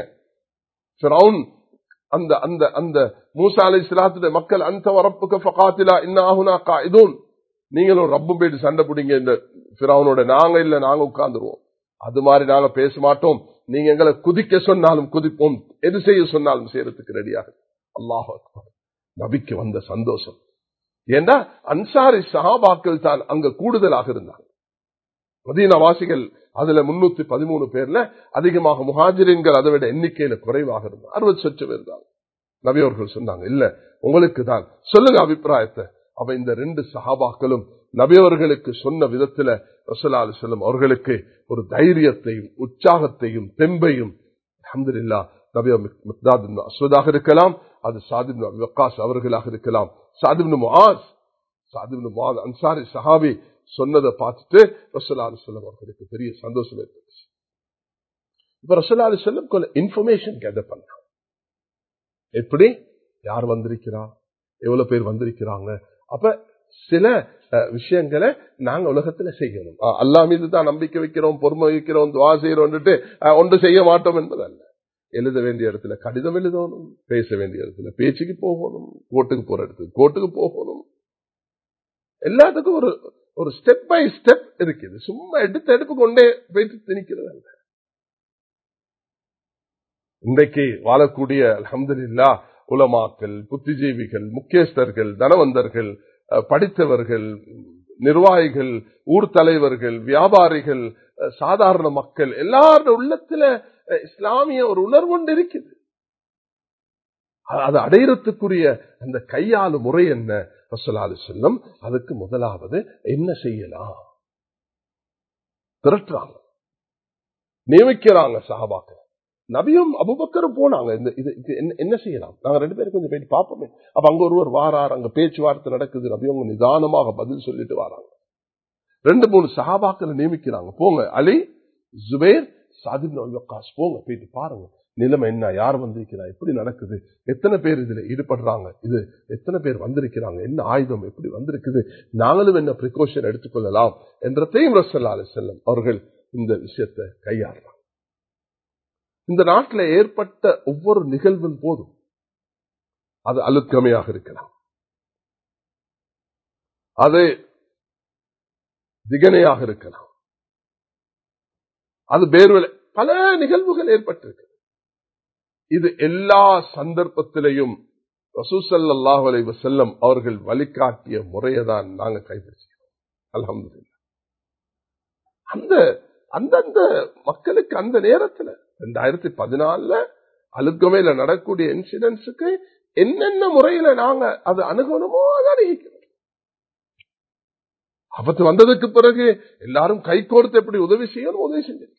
அந்த அந்த அந்த மூசா அலை சிலாத்துடைய மக்கள் அந்த வரப்புக்கு ஃபகாத்திலா இன்னாகுனா காயிதூன் நீங்களும் ரப்பும் போயிட்டு சண்டை பிடிங்க இந்த பிராவனோட நாங்க இல்ல நாங்க உட்கார்ந்துருவோம் அது மாதிரி நாங்க பேச மாட்டோம் நீங்க எங்களை குதிக்க சொன்னாலும் குதிப்போம் எது செய்ய சொன்னாலும் செய்யறதுக்கு ரெடியாக அல்லாஹ் நபிக்கு வந்த சந்தோஷம் ஏண்டா அன்சாரி சஹாபாக்கள் தான் அங்க கூடுதலாக இருந்தாங்க மதீன வாசிகள் அதுல முன்னூத்தி பதிமூணு பேர்ல அதிகமாக முஹாஜிரின்கள் அதை விட எண்ணிக்கையில குறைவாக இருந்தாங்க அறுபது சொச்சம் இருந்தாங்க நபியவர்கள் சொன்னாங்க இல்ல உங்களுக்கு தான் சொல்லுங்க அபிப்பிராயத்தை அவ இந்த ரெண்டு சஹாபாக்களும் நபியவர்களுக்கு சொன்ன விதத்துல ரசூலா செல்லும் அவர்களுக்கு ஒரு தைரியத்தையும் உற்சாகத்தையும் தெம்பையும் அஹமதுல்லா நபிய மிக்தாத் அஸ்வதாக இருக்கலாம் அது சாதிப் வக்காஸ் அவர்களாக இருக்கலாம் சாதிப் முஆஸ் சாதிப் முஆஸ் அன்சாரி சஹாபி சொன்னதை பார்த்துட்டு ரசூலா செல்லம் அவர்களுக்கு பெரிய சந்தோஷம் ஏற்பட்டுச்சு இப்ப ரசூலா செல்லம் கொஞ்சம் இன்ஃபர்மேஷன் கேதர் பண்ணாங்க எப்படி யார் வந்திருக்கிறா எவ்வளவு பேர் வந்திருக்கிறாங்க அப்ப சில விஷயங்களை நாங்க உலகத்துல செய்யணும் அல்லா மீது தான் நம்பிக்கை வைக்கிறோம் பொறுமை வைக்கிறோம் துவா செய்யறோம் ஒன்று செய்ய மாட்டோம் என்பதல்ல எழுத வேண்டிய இடத்துல கடிதம் எழுதணும் பேச வேண்டிய இடத்துல பேச்சுக்கு போகணும் கோர்ட்டுக்கு போற இடத்துக்கு கோர்ட்டுக்கு போகணும் எல்லாத்துக்கும் ஒரு ஒரு ஸ்டெப் பை ஸ்டெப் இருக்குது சும்மா எடுத்து எடுப்பு கொண்டே போயிட்டு திணிக்கிறது அல்ல இன்றைக்கு வாழக்கூடிய அலமதுல்லா உலமாக்கள் புத்திஜீவிகள் முக்கியஸ்தர்கள் தனவந்தர்கள் படித்தவர்கள் நிர்வாகிகள் ஊர் தலைவர்கள் வியாபாரிகள் சாதாரண மக்கள் எல்லாரோட உள்ளத்துல இஸ்லாமிய ஒரு உணர்வு ஒன்று இருக்குது அது அடையறதுக்குரிய அந்த கையாளு முறை என்ன ரசலாலு செல்லம் அதுக்கு முதலாவது என்ன செய்யலாம் திரட்டுறாங்க நியமிக்கிறாங்க சஹாபாக்கள் நபியும் அபுபக்கரும் போனாங்க இந்த இது என்ன செய்யலாம் நாங்க ரெண்டு பேரும் கொஞ்சம் போயிட்டு பார்ப்போமே அப்ப அங்க ஒருவர் வாரார் அங்க பேச்சுவார்த்தை நடக்குது நபியவங்க நிதானமாக பதில் சொல்லிட்டு வராங்க ரெண்டு மூணு சஹாபாக்களை நியமிக்கிறாங்க போங்க அலி ஜுபேர் சாதிப் வக்காஸ் போங்க போயிட்டு பாருங்க நிலைமை என்ன யார் வந்திருக்கிறா எப்படி நடக்குது எத்தனை பேர் இதுல ஈடுபடுறாங்க இது எத்தனை பேர் வந்திருக்கிறாங்க என்ன ஆயுதம் எப்படி வந்திருக்குது நாங்களும் என்ன பிரிகாஷன் எடுத்துக்கொள்ளலாம் என்றதையும் ரசல்லா அலி செல்லம் அவர்கள் இந்த விஷயத்தை கையாடுறாங்க இந்த நாட்டில் ஏற்பட்ட ஒவ்வொரு நிகழ்வின் போதும் அது அழுக்கமையாக இருக்கலாம் அது திகனையாக இருக்கலாம் அது பேர்வலை பல நிகழ்வுகள் ஏற்பட்டிருக்கு இது எல்லா சந்தர்ப்பத்திலையும் ரசூசல்லாஹ் அலை வசல்லம் அவர்கள் வழிகாட்டிய முறையை தான் நாங்க கைப்பிடிச்சிக்கிறோம் அலமது அந்த அந்தந்த மக்களுக்கு அந்த நேரத்துல ரெண்டாயிரத்தி பதினாலுல அழுக்கமையில நடக்கூடிய இன்சிடென்ட்ஸுக்கு என்னென்ன முறையில நாங்க அது அணுகணுமோ அதான் இருக்கிறோம் ஆபத்து வந்ததுக்கு பிறகு எல்லாரும் கை கோர்த்து எப்படி உதவி செய்யணும் உதவி செஞ்சிருக்கோம்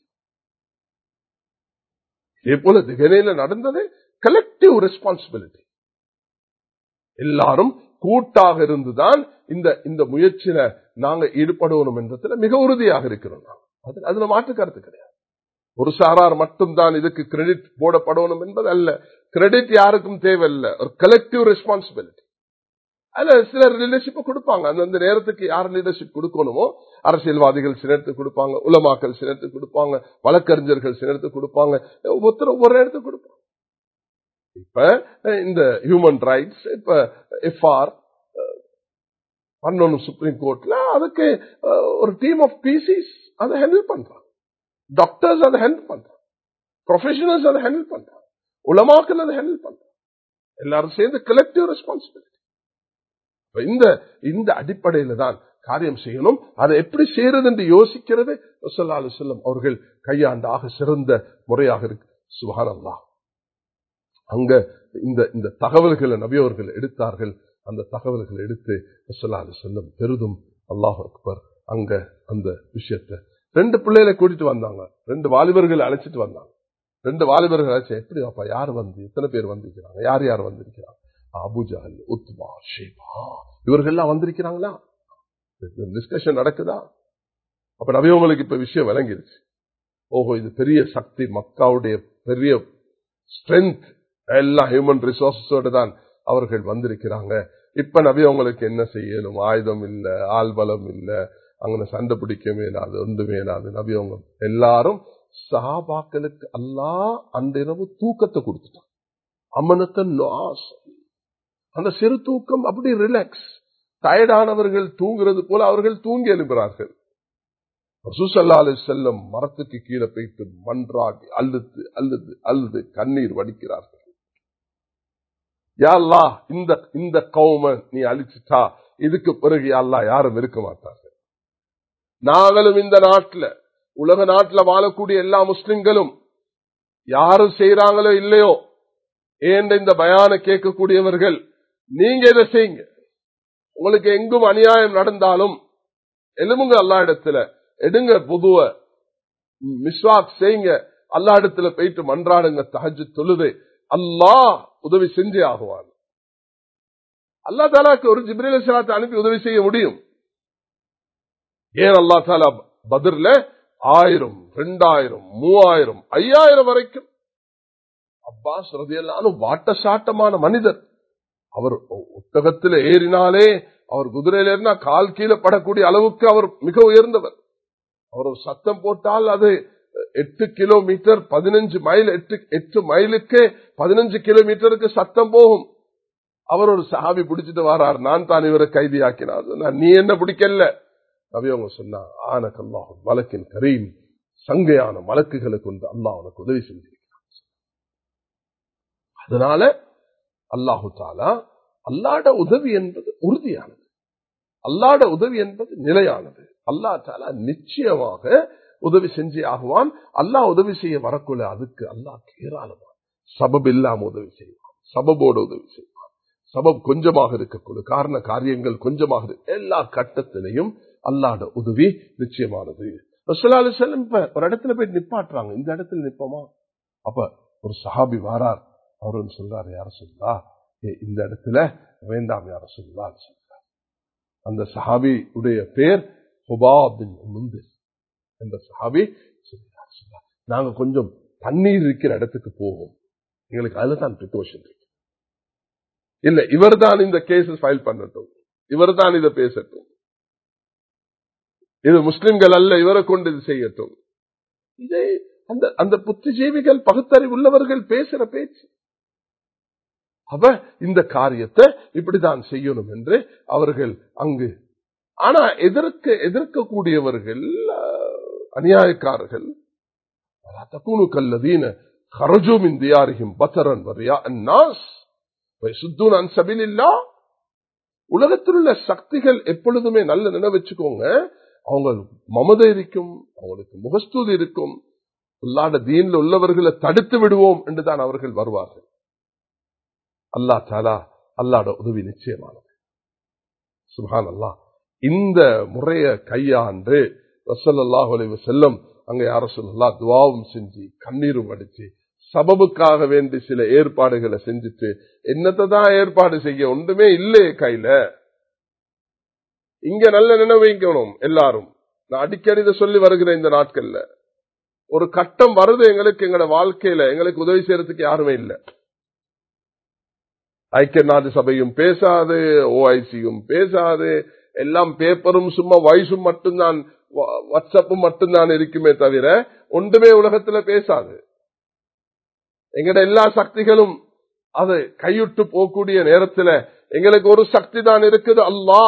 இதே போல திகனையில நடந்தது கலெக்டிவ் ரெஸ்பான்சிபிலிட்டி எல்லாரும் கூட்டாக இருந்துதான் இந்த இந்த முயற்சியில நாங்க ஈடுபடுவோம் என்றதுல மிக உறுதியாக இருக்கிறோம் நாங்க அதுல மாற்று கருத்து கிடையாது ஒரு சாரார் மட்டும்தான் இதுக்கு கிரெடிட் போடப்படணும் என்பது அல்ல கிரெடிட் யாருக்கும் தேவையில்லை ஒரு கலெக்டிவ் ரெஸ்பான்சிபிலிட்டி அதுல சிலர் லீடர்ஷிப் கொடுப்பாங்க அந்தந்த நேரத்துக்கு யார் லீடர்ஷிப் கொடுக்கணுமோ அரசியல்வாதிகள் சிலருக்கு கொடுப்பாங்க உலமாக்கள் சிலருக்கு கொடுப்பாங்க வழக்கறிஞர்கள் சிலருக்கு கொடுப்பாங்க ஒவ்வொருத்தர் ஒவ்வொரு இடத்துக்கு கொடுப்பாங்க இப்ப இந்த ஹியூமன் ரைட்ஸ் இப்ப எஃப்ஆர் பண்ணணும் சுப்ரீம் கோர்ட்ல அதுக்கு ஒரு டீம் ஆஃப் பிசிஸ் அதை ஹேண்டில் பண்றாங்க டாக்டர்ஸ் அதை ஹேண்டில் பண்றாங்க ப்ரொஃபஷனல்ஸ் அதை ஹேண்டில் பண்றாங்க உலமாக்கள் அதை ஹேண்டில் பண்றாங்க எல்லாரும் சேர்ந்து கலெக்டிவ் ரெஸ்பான்சிபிலிட்டி இந்த இந்த அடிப்படையில தான் காரியம் செய்யணும் அதை எப்படி செய்யறது என்று யோசிக்கிறது செல்லம் அவர்கள் கையாண்டாக சிறந்த முறையாக இருக்கு சுகானந்தா அங்க இந்த இந்த தகவல்களை நபியவர்கள் எடுத்தார்கள் அந்த தகவல்களை எடுத்து சொல்லாது செல்லும் பெரிதும் அல்லாஹ் அக்பர் அங்க அந்த விஷயத்த ரெண்டு பிள்ளைகளை கூட்டிட்டு வந்தாங்க ரெண்டு வாலிபர்கள் அழைச்சிட்டு வந்தாங்க ரெண்டு வாலிபர்கள் அழைச்சு எப்படி அப்பா யார் வந்து எத்தனை பேர் வந்திருக்கிறாங்க யார் யார் வந்திருக்கிறாங்க அபுஜால் உத்மா ஷேபா இவர்கள்லாம் வந்திருக்கிறாங்களா டிஸ்கஷன் நடக்குதா அப்ப நவியவங்களுக்கு இப்ப விஷயம் விளங்கிருச்சு ஓஹோ இது பெரிய சக்தி மக்காவுடைய பெரிய ஸ்ட்ரென்த் எல்லா ஹியூமன் ரிசோர்ஸோடு தான் அவர்கள் வந்திருக்கிறாங்க இப்ப நபி அவங்களுக்கு என்ன செய்யணும் ஆயுதம் இல்ல ஆள்பலம் இல்ல அங்க சண்டை பிடிக்க மேலாது ஒன்று மேலாது நபி அவங்க எல்லாரும் சஹாபாக்களுக்கு அல்லா அந்த இரவு தூக்கத்தை கொடுத்துட்டான் அமனத்த அந்த சிறு தூக்கம் அப்படி ரிலாக்ஸ் டயர்டானவர்கள் தூங்குறது போல அவர்கள் தூங்கி எழுப்புகிறார்கள் ரசூசல்லா அலி செல்லம் மரத்துக்கு கீழே போயிட்டு மன்றாடி அழுது அழுது அழுது கண்ணீர் வடிக்கிறார்கள் யாழ்லா இந்த இந்த கௌம நீ அழிச்சிட்டா இதுக்கு பிறகு யாழ்லா யாரும் இருக்க மாட்டார்கள் நாங்களும் இந்த நாட்டில் உலக நாட்டில் வாழக்கூடிய எல்லா முஸ்லிம்களும் யாரும் செய்யறாங்களோ இல்லையோ ஏன் இந்த பயான கேட்கக்கூடியவர்கள் நீங்க இதை செய்யுங்க உங்களுக்கு எங்கும் அநியாயம் நடந்தாலும் எலும்புங்க அல்லா இடத்துல எடுங்க புதுவ மிஸ்வாக் செய்யுங்க அல்லா இடத்துல போயிட்டு மன்றாடுங்க தகஜு தொழுது அல்லா உதவி செஞ்சே ஆகுவான் அல்லா தாலாக்கு ஒரு ஜிப்ரேல் சலாத்தை அனுப்பி உதவி செய்ய முடியும் ஏன் அல்லா தாலா பதிர்ல ஆயிரம் ரெண்டாயிரம் மூவாயிரம் ஐயாயிரம் வரைக்கும் அப்பாஸ் ரதியல்லானும் வாட்ட சாட்டமான மனிதர் அவர் ஒட்டகத்தில் ஏறினாலே அவர் குதிரையில இருந்தா கால் கீழே படக்கூடிய அளவுக்கு அவர் மிக உயர்ந்தவர் அவர் ஒரு சத்தம் போட்டால் அது எட்டு கிலோமீட்டர் பதினஞ்சு மைல் எட்டு எட்டு மைலுக்கு பதினஞ்சு கிலோமீட்டருக்கு சத்தம் போகும் அவர் ஒரு சாவி பிடிச்சிட்டு வரார் நான் தான் இவரை கைதியாக்கினார் நான் நீ என்ன பிடிக்கல நபி அவங்க சொன்னா ஆனக்கல்லாஹும் மலக்கின் கரீம் சங்கையான மலக்குகளை கொண்டு அல்லாஹ் உனக்கு உதவி செஞ்சிருக்கிறான் அதனால அல்லாஹு தாலா அல்லாட உதவி என்பது உறுதியானது அல்லாட உதவி என்பது நிலையானது அல்லா தாலா நிச்சயமாக உதவி செஞ்சே ஆகுவான் அல்லாஹ் உதவி செய்ய வரக்குள்ள அதுக்கு அல்லாஹ் ஏராளமான சபப் இல்லாம உதவி செய்வான் சபபோடு உதவி செய்வான் சபப் கொஞ்சமாக இருக்கக்கூடிய காரண காரியங்கள் கொஞ்சமாக இருக்கு எல்லா கட்டத்திலையும் அல்லாட உதவி நிச்சயமானது செல்லும் இப்ப ஒரு இடத்துல போய் நிப்பாட்டுறாங்க இந்த இடத்துல நிப்போமா அப்ப ஒரு சஹாபி வாரார் அவரு சொல்றாரு யார சொல்லா இந்த இடத்துல வேண்டாம் யார சொல்லா சொல்றார் அந்த சஹாபி உடைய பேர் ஹுபாபின் முந்திர் என்ற சஹாபி சொல்றார் நாங்க கொஞ்சம் தண்ணீர் இருக்கிற இடத்துக்கு போவோம் எங்களுக்கு அதுதான் பிரிகாஷன் இருக்கு இல்ல இவர் தான் இந்த கேசஸ் ஃபைல் பண்ணட்டும் இவர் தான் இதை பேசட்டும் இது முஸ்லிம்கள் அல்ல இவரை கொண்டு இது செய்யட்டும் இதே அந்த அந்த புத்திஜீவிகள் பகுத்தறிவு உள்ளவர்கள் பேசுற பேச்சு அவ இந்த காரியத்தை இப்படிதான் செய்யணும் என்று அவர்கள் அங்கு ஆனா எதிர்க்க எதிர்க்கக்கூடியவர்கள் அநியாயக்காரர்கள் தக்கூனு கல்லதீன خرجوا من ديارهم بطرا ورياء الناس ويصدون عن سبيل الله உலகத்தில் உள்ள சக்திகள் எப்பொழுதுமே நல்ல நினைவு வச்சுக்கோங்க அவங்க மமதை இருக்கும் அவங்களுக்கு முகஸ்தூதி இருக்கும் உள்ளாட தீன்ல உள்ளவர்களை தடுத்து விடுவோம் என்றுதான் அவர்கள் வருவார்கள் அல்லா தாலா அல்லாட உதவி நிச்சயமானது சுபான் அல்லா இந்த முறைய கையாண்டு ரசல்லாஹ் அலைவு செல்லம் அங்க யார சொல்லலாம் துவாவும் செஞ்சு கண்ணீரும் அடிச்சு சபபுக்காக வேண்டி சில ஏற்பாடுகளை செஞ்சுட்டு என்னத்தை தான் ஏற்பாடு செய்ய ஒன்றுமே இல்லையே கையில இங்க நல்ல நினைவைக்கணும் எல்லாரும் நான் அடிக்கடி இதை சொல்லி வருகிறேன் இந்த நாட்கள்ல ஒரு கட்டம் வருது எங்களுக்கு எங்களோட வாழ்க்கையில எங்களுக்கு உதவி செய்யறதுக்கு யாருமே இல்லை ஐக்கிய நாடு சபையும் பேசாது ஓஐசியும் பேசாது எல்லாம் பேப்பரும் சும்மா வயசும் மட்டும்தான் வாட்ஸ்அப்பும் மட்டும்தான் இருக்குமே தவிர ஒன்றுமே உலகத்துல பேசாது எங்கட எல்லா சக்திகளும் அது கையுட்டு போகக்கூடிய நேரத்துல எங்களுக்கு ஒரு சக்தி தான் இருக்குது அல்லா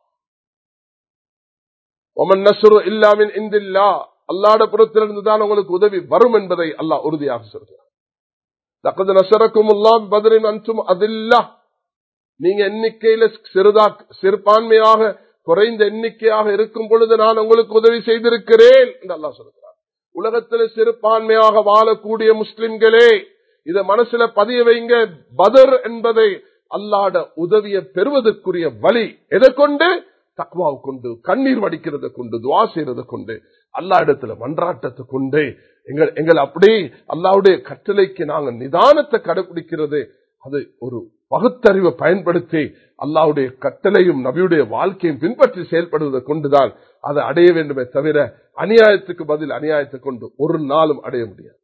ஒமன் நசுரு இல்லாமின் இந்தில்லா அல்லாட புறத்திலிருந்து தான் உங்களுக்கு உதவி வரும் என்பதை அல்லாஹ் உறுதியாக சொல்கிறார் லக்கது நசரக்கும் எல்லாம் பதிலின் அன்றும் அதில்லா நீங்க எண்ணிக்கையில சிறுதா சிறுபான்மையாக குறைந்த எண்ணிக்கையாக இருக்கும் பொழுது நான் உங்களுக்கு உதவி செய்திருக்கிறேன் என்று அல்லா சொல்கிறார் உலகத்தில் சிறுபான்மையாக வாழக்கூடிய முஸ்லிம்களே இத மனசுல பதிய வைங்க பதர் என்பதை அல்லாட உதவியை பெறுவதற்குரிய வழி எதை கொண்டு தக்வாவை கொண்டு கண்ணீர் வடிக்கிறத கொண்டு துவா செய்யறதை கொண்டு அல்லா இடத்துல மன்றாட்டத்தை கொண்டு எங்கள் எங்கள் அப்படி அல்லாவுடைய கட்டளைக்கு நாங்கள் நிதானத்தை கடைபிடிக்கிறது அது ஒரு பகுத்தறிவை பயன்படுத்தி அல்லாவுடைய கட்டளையும் நபியுடைய வாழ்க்கையும் பின்பற்றி செயல்படுவதை கொண்டுதான் அதை அடைய வேண்டுமே தவிர அநியாயத்துக்கு பதில் அநியாயத்தை கொண்டு ஒரு நாளும் அடைய முடியாது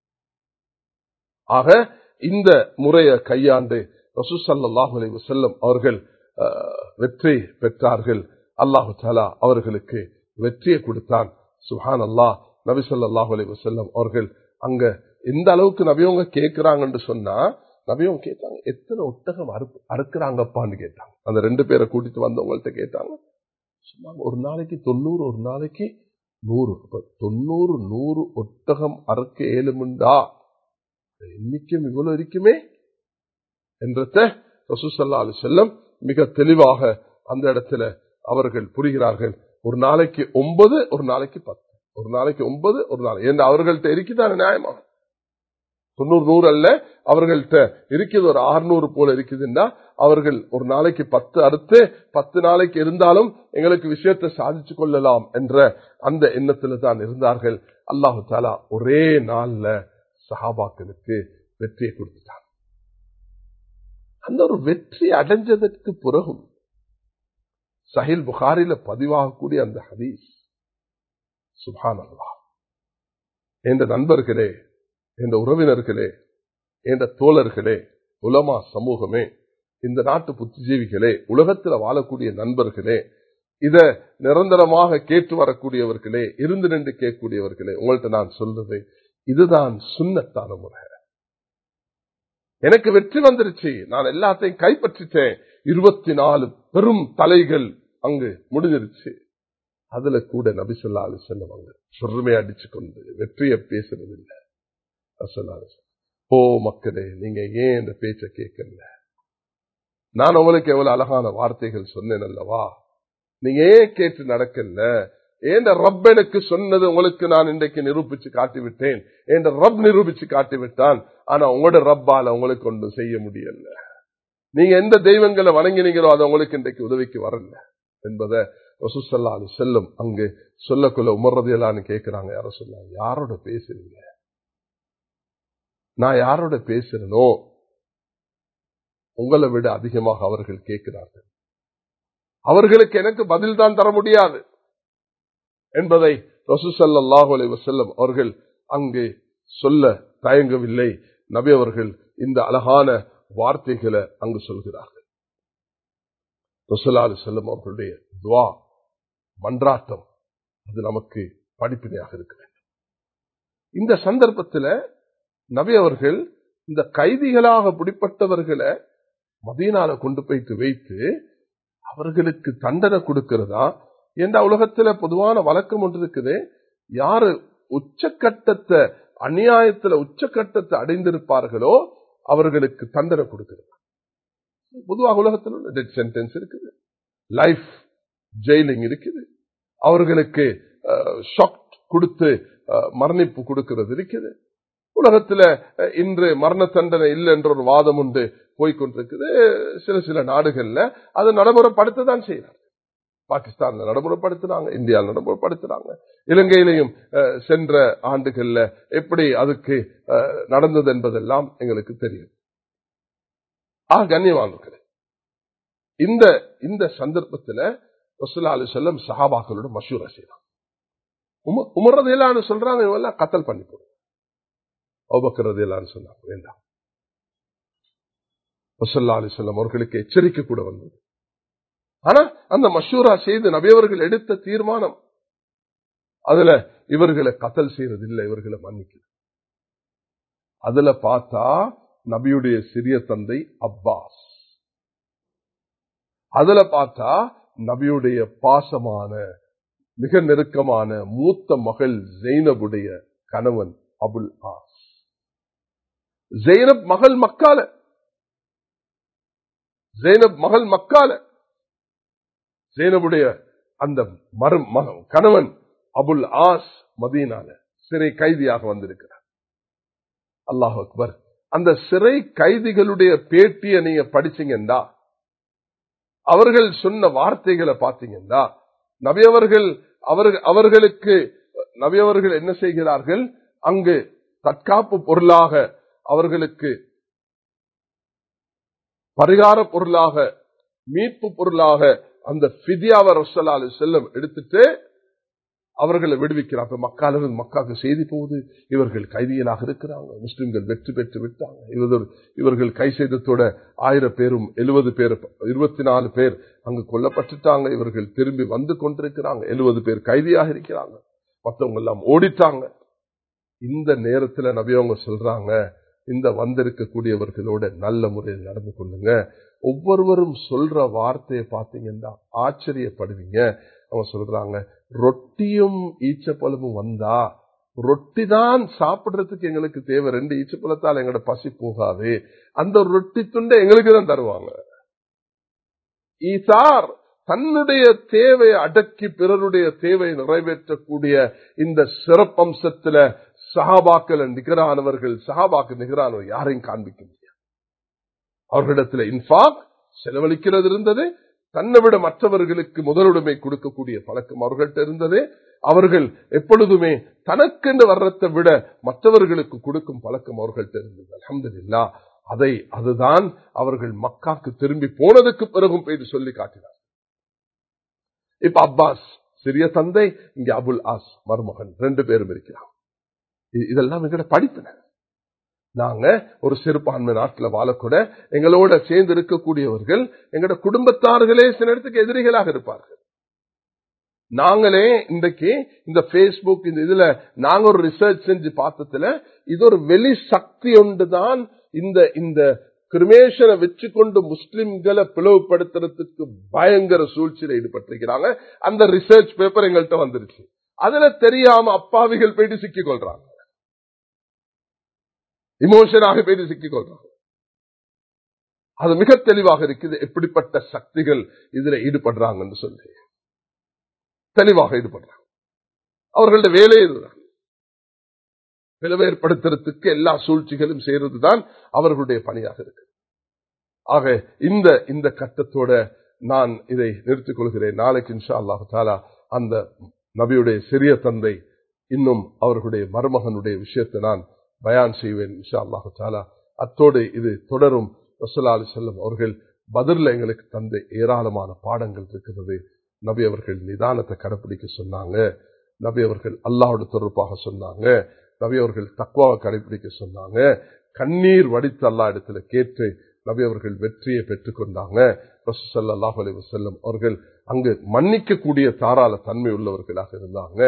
ஆக இந்த முறையை கையாண்டு ரசூசல்லாஹு அலி வசல்லம் அவர்கள் வெற்றி பெற்றார்கள் அல்லாஹு தாலா அவர்களுக்கு வெற்றியை கொடுத்தான் சுஹான் அல்லாஹ் நபி சொல்லாஹு அலி வசல்லம் அவர்கள் அங்க எந்த அளவுக்கு நபியவங்க கேட்கிறாங்கன்னு சொன்னா நபியவங்க கேட்டாங்க எத்தனை ஒட்டகம் அறுப்பு அறுக்கிறாங்கப்பான்னு கேட்டாங்க அந்த ரெண்டு பேரை கூட்டிட்டு வந்தவங்கள்ட்ட கேட்டாங்க சொன்னாங்க ஒரு நாளைக்கு தொண்ணூறு ஒரு நாளைக்கு நூறு அப்ப தொண்ணூறு நூறு ஒட்டகம் அறுக்க ஏழுமுண்டா எண்ணிக்கும் இவ்வளவு இருக்குமே என்றத ரசூசல்லா அலி செல்லம் மிக தெளிவாக அந்த இடத்துல அவர்கள் புரிகிறார்கள் ஒரு நாளைக்கு ஒன்பது ஒரு நாளைக்கு பத்து ஒரு நாளைக்கு ஒன்பது ஒரு நாளைக்கு என்று அவர்கள்ட்ட இருக்குதான நியாயமா தொண்ணூறு நூறு அல்ல அவர்கள்ட்ட இருக்குது ஒரு அறுநூறு போல இருக்குதுன்னா அவர்கள் ஒரு நாளைக்கு பத்து அறுத்து பத்து நாளைக்கு இருந்தாலும் எங்களுக்கு விஷயத்தை சாதிச்சு கொள்ளலாம் என்ற அந்த எண்ணத்துல தான் இருந்தார்கள் அல்லாஹு தாலா ஒரே நாள்ல சஹாபாக்களுக்கு வெற்றியை கொடுத்துட்டான் அந்த ஒரு வெற்றி அடைஞ்சதற்கு பிறகும் சஹில் புகாரில பதிவாகக்கூடிய அந்த ஹதீஸ் சுபான் அல்லா என்ற நண்பர்களே என்ற உறவினர்களே என்ற தோழர்களே உலமா சமூகமே இந்த நாட்டு புத்திஜீவிகளே உலகத்தில் வாழக்கூடிய நண்பர்களே இத நிரந்தரமாக கேட்டு வரக்கூடியவர்களே இருந்து நின்று கேட்கக்கூடியவர்களே உங்கள்கிட்ட நான் சொல்றது இதுதான் சுண்ணத்தான முறை எனக்கு வெற்றி வந்துருச்சு நான் எல்லாத்தையும் கைப்பற்றிட்டேன் இருபத்தி நாலு பெரும் தலைகள் அங்கு முடிஞ்சிருச்சு அதுல கூட நபிசுல்லா அலி செல்லுவாங்க சொர்மை அடிச்சு கொண்டு வெற்றியை பேசுறது இல்லை ஓ மக்களே நீங்க ஏன் இந்த பேச்ச கேட்கல நான் உங்களுக்கு எவ்வளவு அழகான வார்த்தைகள் சொன்னேன் அல்லவா நீங்க ஏன் கேட்டு நடக்கல ஏண்ட ரப் எனக்கு சொன்னது உங்களுக்கு நான் இன்றைக்கு நிரூபிச்சு காட்டிவிட்டேன் என்ற ரப் நிரூபிச்சு காட்டிவிட்டான் ஆனா உங்களோட ரப்பால உங்களுக்கு ஒன்றும் செய்ய முடியல நீங்க எந்த தெய்வங்களை வணங்கினீங்களோ அது உங்களுக்கு இன்றைக்கு உதவிக்கு வரல என்பதை ரசூசல்லா அலி செல்லும் அங்கு சொல்லக்குள்ள உமர்றதையெல்லாம் கேட்கிறாங்க யார சொல்ல யாரோட பேசுறீங்க நான் யாரோட பேசுறனோ உங்களை விட அதிகமாக அவர்கள் கேட்கிறார்கள் அவர்களுக்கு எனக்கு பதில் தான் தர முடியாது என்பதை ரசூசல்லாஹு அலி வசல்லம் அவர்கள் அங்கு சொல்ல தயங்கவில்லை நபி அவர்கள் இந்த அழகான வார்த்தைகளை அங்கு சொல்கிறார்கள் ரசூல்லா அலி செல்லம் அவர்களுடைய துவா மன்றாட்டம் அது நமக்கு படிப்பினையாக இருக்க வேண்டும் இந்த சந்தர்ப்பத்தில் நபி அவர்கள் இந்த கைதிகளாக பிடிப்பட்டவர்களை மதீனால கொண்டு போயிட்டு வைத்து அவர்களுக்கு தண்டனை கொடுக்கிறதா என்ற உலகத்துல பொதுவான வழக்கம் ஒன்று இருக்குது யாரு உச்சக்கட்டத்தை அநியாயத்துல உச்சக்கட்டத்தை அடைந்திருப்பார்களோ அவர்களுக்கு தண்டனை கொடுக்கிறார் பொதுவாக உலகத்தில் உள்ள டெத் சென்டென்ஸ் இருக்குது லைஃப் ஜெயிலிங் இருக்குது அவர்களுக்கு ஷாக் கொடுத்து அஹ், மரணிப்பு கொடுக்கிறது இருக்குது உலகத்துல அஹ், இன்று மரண தண்டனை இல்லை என்ற ஒரு வாதம் உண்டு போய்கொண்டிருக்குது சில சில நாடுகள்ல அது நடைமுறைப்படுத்ததான் செய்யறாங்க பாகிஸ்தான்ல நடைமுறைப்படுத்துறாங்க இந்தியாவில் நடைமுறைப்படுத்துறாங்க இலங்கையிலையும் அஹ், சென்ற ஆண்டுகள்ல எப்படி அதுக்கு அஹ், நடந்தது என்பதெல்லாம் எங்களுக்கு தெரியும் ஆ கண்ணியவான்களே இந்த இந்த சந்தர்ப்பத்துல ரசூலுல்லாஹி அலைஹி வஸல்லம் சஹாபாக்களோட மஷூரா செய்யறாங்க உம- உமர் ரதியல்லாஹு சொல்றாங்க இவெல்லாம் கத்தல் பண்ணி போடுங்க அபூபக்கர் ரதியல்லாஹு சொன்னாங்க வேண்டாம் ரசூலுல்லாஹி அலைஹி வஸல்லம் அவர்களுக்கு எச்சரிக்கை கூட வந்தது ஆனா அந்த மஷூரா செய்து நபியவர்கள் எடுத்த தீர்மானம் அதுல இவர்களை கத்தல் செய்யறது இல்லை இவர்களை மன்னிக்கிறது அதுல பார்த்தா நபியுடைய சிறிய தந்தை அப்பாஸ் அதுல பார்த்தா நபியுடைய பாசமான மிக நெருக்கமான மூத்த மகள் ஜெயினபுடைய கணவன் அபுல் ஆஸ் ஜெயினப் மகள் மக்கால ஜெயினப் மகள் மக்கால ஜெயினபுடைய அந்த மரு மக- கணவன் அபுல் ஆஸ் மதீனால சிறை கைதியாக வந்திருக்கிறார் அல்லாஹ் அக்பர் அந்த சிறை கைதிகளுடைய பேட்டியை நீங்க படிச்சீங்கன்னா அவர்கள் சொன்ன வார்த்தைகளை பார்த்தீங்கன்னா நபியவர்கள் அவர்கள் அவர்களுக்கு நபியவர்கள் என்ன செய்கிறார்கள் அங்கு தற்காப்பு பொருளாக அவர்களுக்கு பரிகார பொருளாக மீட்பு பொருளாக அந்த பிதியாவ ரசலாலு செல்லம் எடுத்துட்டு அவர்களை விடுவிக்கிறாங்க மக்காலிருந்து மக்காக்கு செய்தி போகுது இவர்கள் கைதிகளாக இருக்கிறாங்க முஸ்லிம்கள் வெற்றி பெற்று விட்டாங்க இவர் இவர்கள் கை செய்தத்தோட ஆயிரம் பேரும் எழுபது பேர் இருபத்தி நாலு பேர் அங்கு கொல்லப்பட்டுட்டாங்க இவர்கள் திரும்பி வந்து கொண்டிருக்கிறாங்க எழுபது பேர் கைதியாக இருக்கிறாங்க மற்றவங்க எல்லாம் ஓடிட்டாங்க இந்த நேரத்துல நபியவங்க சொல்றாங்க இந்த வந்திருக்கக்கூடியவர்களோட நல்ல முறையில் நடந்து கொள்ளுங்க ஒவ்வொருவரும் சொல்ற வார்த்தையை பார்த்தீங்கன்னா ஆச்சரியப்படுவீங்க அவங்க சொல்றாங்க ரொட்டியும் ஈச்சப்பழமும் வந்தா ரொட்டி தான் சாப்பிடுறதுக்கு எங்களுக்கு தேவை ரெண்டு ஈச்சப்பழத்தால் எங்களோட பசி போகாது அந்த ரொட்டி துண்டை எங்களுக்கு தான் தருவாங்க ஈசார் தன்னுடைய தேவையை அடக்கி பிறருடைய தேவையை நிறைவேற்றக்கூடிய இந்த சிறப்பம்சத்துல சஹாபாக்கள் நிகரானவர்கள் சஹாபாக்கு நிகரானவர் யாரையும் காண்பிக்க முடியாது அவர்களிடத்துல இன்ஃபாக் செலவழிக்கிறது இருந்தது தன்னை விட மற்றவர்களுக்கு முதலுடைமை கொடுக்கக்கூடிய பழக்கம் அவர்கள்ட்ட இருந்தது அவர்கள் எப்பொழுதுமே தனக்கென்று வர்றதை விட மற்றவர்களுக்கு கொடுக்கும் பழக்கம் அவர்கள்ட்ட இருந்தது அலமதுல்லா அதை அதுதான் அவர்கள் மக்காக்கு திரும்பி போனதுக்கு பிறகும் போய் சொல்லி காட்டினார் இப்ப அப்பாஸ் சிறிய தந்தை இங்க அபுல் ஆஸ் மருமகன் ரெண்டு பேரும் இருக்கிறார் இ- இதெல்லாம் எங்கட படிப்பின நாங்க ஒரு சிறுபான்மை நாட்டில் வாழக்கூட எங்களோட சேர்ந்து இருக்கக்கூடியவர்கள் எங்களோட குடும்பத்தார்களே சில இடத்துக்கு எதிரிகளாக இருப்பார்கள் நாங்களே இன்றைக்கு இந்த பேஸ்புக் இந்த இதுல நாங்க ஒரு ரிசர்ச் செஞ்சு பார்த்ததுல இது ஒரு வெளி சக்தி ஒன்றுதான் இந்த இந்த கிரிமேஷனை வச்சுக்கொண்டு முஸ்லிம்களை பிளவுபடுத்துறதுக்கு பயங்கர சூழ்ச்சியில் ஈடுபட்டிருக்கிறாங்க அந்த ரிசர்ச் பேப்பர் எங்கள்கிட்ட வந்துருச்சு அதுல தெரியாம அப்பாவிகள் போயிட்டு சிக்கிக் கொள்றாங்க இமோஷனாக போயிட்டு சிக்கிக் கொள்றாங்க அது மிக தெளிவாக இருக்குது எப்படிப்பட்ட சக்திகள் இதுல ஈடுபடுறாங்கன்னு சொல்லி தெளிவாக ஈடுபடுறாங்க அவர்களுடைய வேலை இதுதான் பிளவேற்படுத்துறதுக்கு எல்லா சூழ்ச்சிகளும் செய்யறதுதான் அவர்களுடைய பணியாக இருக்கு ஆக இந்த இந்த கட்டத்தோட நான் இதை நிறுத்திக் கொள்கிறேன் நாளைக்கு இன்ஷா அல்லாஹு தாலா அந்த நபியுடைய சிறிய தந்தை இன்னும் அவர்களுடைய மருமகனுடைய விஷயத்தை நான் பயான் செய்வேன் இன்ஷா அல்லாஹு தாலா அத்தோடு இது தொடரும் ரசூலா அலி செல்லம் அவர்கள் பதில் எங்களுக்கு தந்த ஏராளமான பாடங்கள் இருக்கிறது நபி அவர்கள் நிதானத்தை கடைபிடிக்க சொன்னாங்க நபி அவர்கள் அல்லாவோட தொடர்பாக சொன்னாங்க நபி அவர்கள் தக்குவாவை கடைபிடிக்க சொன்னாங்க கண்ணீர் வடித்து அல்லா இடத்துல கேட்டு நபி அவர்கள் வெற்றியை பெற்றுக் கொண்டாங்க ரசூசல்லாஹு அலி வசல்லம் அவர்கள் அங்கு மன்னிக்கக்கூடிய தாராள தன்மை உள்ளவர்களாக இருந்தாங்க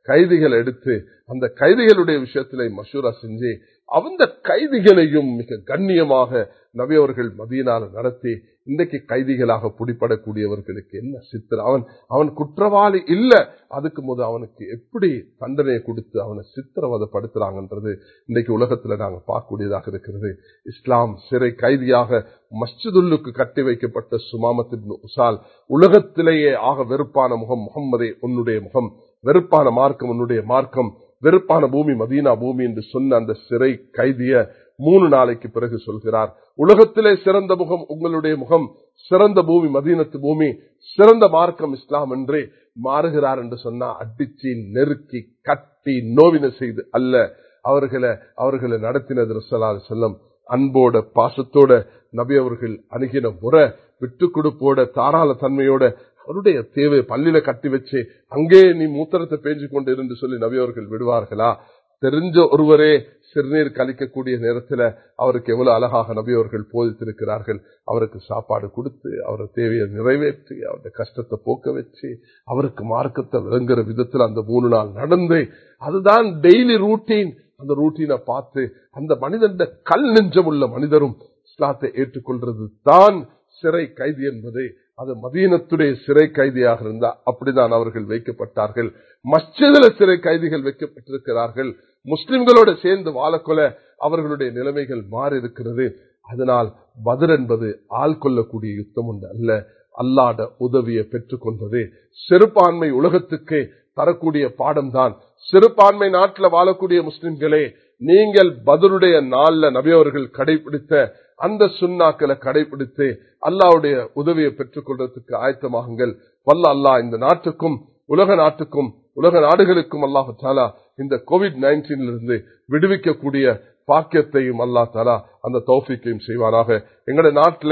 கைதிகள் எடுத்து அந்த கைதிகளுடைய விஷயத்திலே மஷூரா செஞ்சு அந்த கைதிகளையும் மிக கண்ணியமாக நபி அவர்கள் மதியனால நடத்தி இன்றைக்கு கைதிகளாக பிடிப்படக்கூடியவர்களுக்கு என்ன சித்திர அவன் அவன் குற்றவாளி இல்ல அதுக்கு போது அவனுக்கு எப்படி தண்டனையை கொடுத்து அவனை சித்திரவதைப்படுத்துறாங்கன்றது இன்றைக்கு உலகத்துல நாங்க பார்க்கக்கூடியதாக இருக்கிறது இஸ்லாம் சிறை கைதியாக மஸ்ஜிதுல்லுக்கு கட்டி வைக்கப்பட்ட சுமாமத்தின் உசால் உலகத்திலேயே ஆக வெறுப்பான முகம் முகம்மதே உன்னுடைய முகம் வெறுப்பான மார்க்கம் உன்னுடைய மார்க்கம் வெறுப்பான பூமி மதீனா பூமி என்று சொன்ன அந்த சிறை கைதிய மூணு நாளைக்கு பிறகு சொல்கிறார் உலகத்திலே சிறந்த முகம் உங்களுடைய முகம் சிறந்த பூமி மதீனத்து பூமி சிறந்த மார்க்கம் இஸ்லாம் என்றே மாறுகிறார் என்று சொன்னா அடிச்சு நெருக்கி கட்டி நோவின செய்து அல்ல அவர்களை அவர்களை நடத்தினது ரசலால் செல்லம் அன்போட பாசத்தோட நபி அவர்கள் அணுகின முறை விட்டு கொடுப்போட தாராள தன்மையோட அவருடைய தேவை பள்ளியில கட்டி வச்சு அங்கே நீ மூத்தரத்தை பேஞ்சு கொண்டு இருந்து சொல்லி நபி அவர்கள் விடுவார்களா தெரிஞ்ச ஒருவரே சிறுநீர் கழிக்கக்கூடிய நேரத்தில் அவருக்கு எவ்வளவு அழகாக நபி அவர்கள் போதித்திருக்கிறார்கள் அவருக்கு சாப்பாடு கொடுத்து அவர் தேவையை நிறைவேற்றி அவருடைய கஷ்டத்தை போக்க வச்சு அவருக்கு மார்க்கத்தை விளங்குற விதத்தில் அந்த மூணு நாள் நடந்து அதுதான் டெய்லி ரூட்டீன் அந்த ரூட்டீனை பார்த்து அந்த மனிதன் கல் நெஞ்சமுள்ள மனிதரும் இஸ்லாத்தை ஏற்றுக்கொள்றது தான் சிறை கைதி என்பதை அது மதீனத்துடைய சிறை கைதியாக இருந்தா அப்படிதான் அவர்கள் வைக்கப்பட்டார்கள் மஸ்ஜிதில சிறை கைதிகள் வைக்கப்பட்டிருக்கிறார்கள் முஸ்லிம்களோடு சேர்ந்து வாழக்கொல அவர்களுடைய நிலைமைகள் மாறி இருக்கிறது அதனால் பதில் என்பது ஆள் கொள்ளக்கூடிய யுத்தம் ஒன்று அல்ல அல்லாட உதவியை பெற்றுக் கொண்டது சிறுபான்மை உலகத்துக்கு தரக்கூடிய பாடம்தான் சிறுபான்மை நாட்டில் வாழக்கூடிய முஸ்லிம்களே நீங்கள் பதிலுடைய நாள்ல நபியவர்கள் கடைபிடித்த அந்த சுண்ணாக்களை கடைபிடித்து அல்லாவுடைய உதவியை பெற்றுக் கொள்றதுக்கு ஆயத்தமாகுங்கள் வல்ல அல்லா இந்த நாட்டுக்கும் உலக நாட்டுக்கும் உலக நாடுகளுக்கும் அல்லாஹு தாலா இந்த கோவிட் நைன்டீன்ல விடுவிக்கக்கூடிய பாக்கியத்தையும் அல்லா தாலா அந்த தௌஃபிக்கையும் செய்வாராக எங்களுடைய நாட்டில்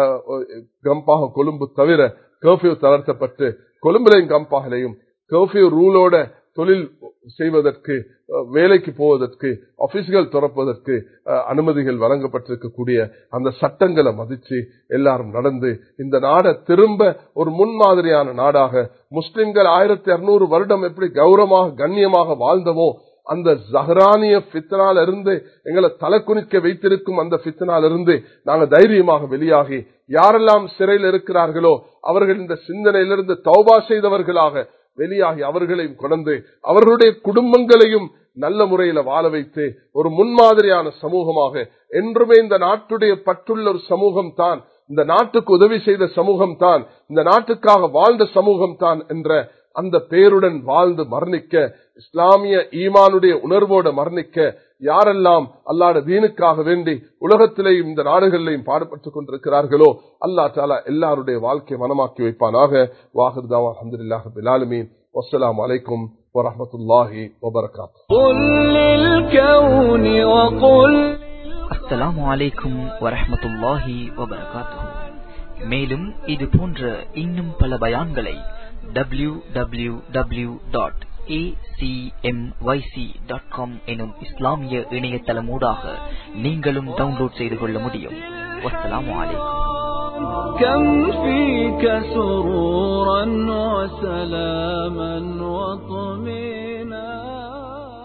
கம்பாக கொழும்பு தவிர கர்ஃபியூ தளர்த்தப்பட்டு கொழும்புலையும் கம்பாகலையும் கர்ஃபியூ ரூலோட தொழில் செய்வதற்கு வேலைக்கு போவதற்கு ஆபீஸ்கள் திறப்பதற்கு அனுமதிகள் வழங்கப்பட்டிருக்கக்கூடிய அந்த சட்டங்களை மதிச்சு எல்லாரும் நடந்து இந்த நாடை திரும்ப ஒரு முன்மாதிரியான நாடாக முஸ்லிம்கள் ஆயிரத்தி இருநூறு வருடம் எப்படி கௌரவமாக கண்ணியமாக வாழ்ந்தமோ அந்த ஜஹரானிய பித்தனால் இருந்து எங்களை தலை குனிக்க வைத்திருக்கும் அந்த பித்தனால் இருந்து நாங்கள் தைரியமாக வெளியாகி யாரெல்லாம் சிறையில் இருக்கிறார்களோ அவர்கள் இந்த சிந்தனையிலிருந்து தௌபா செய்தவர்களாக வெளியாகி அவர்களையும் கொண்டு அவர்களுடைய குடும்பங்களையும் நல்ல முறையில வாழ வைத்து ஒரு முன்மாதிரியான சமூகமாக என்றுமே இந்த நாட்டுடைய பற்றுள்ள ஒரு சமூகம் தான் இந்த நாட்டுக்கு உதவி செய்த சமூகம் தான் இந்த நாட்டுக்காக வாழ்ந்த சமூகம் தான் என்ற அந்த பேருடன் வாழ்ந்து மரணிக்க இஸ்லாமிய ஈமானுடைய உணர்வோட மரணிக்க யாரெல்லாம் அல்லாட தீனுக்காக வேண்டி உலகத்திலேயும் இந்த நாடுகளிலையும் பாடுபட்டுக் கொண்டிருக்கிறார்களோ அல்லா தாலா எல்லாருடைய வாழ்க்கையை மனமாக்கி வைப்பானாக வாஹிர்தாவா அஹமதுல்லாஹ் பிலாலுமீன் வசலாம் அலைக்கும் வரமத்துல்லாஹி வபரகாத் அஸ்ஸலாமு அலைக்கும் வரஹமத்துல்லாஹி வபரகாத்துஹு மேலும் இது போன்ற இன்னும் பல பயான்களை W W W dot acmyc.com எனும் இஸ்லாமிய இணையதளமூடாக நீங்களும் டவுன்லோட் செய்து கொள்ள முடியும் வஸ்ஸலாமு அலைக்கும் كم فيك سرورا وسلاما وطمئنا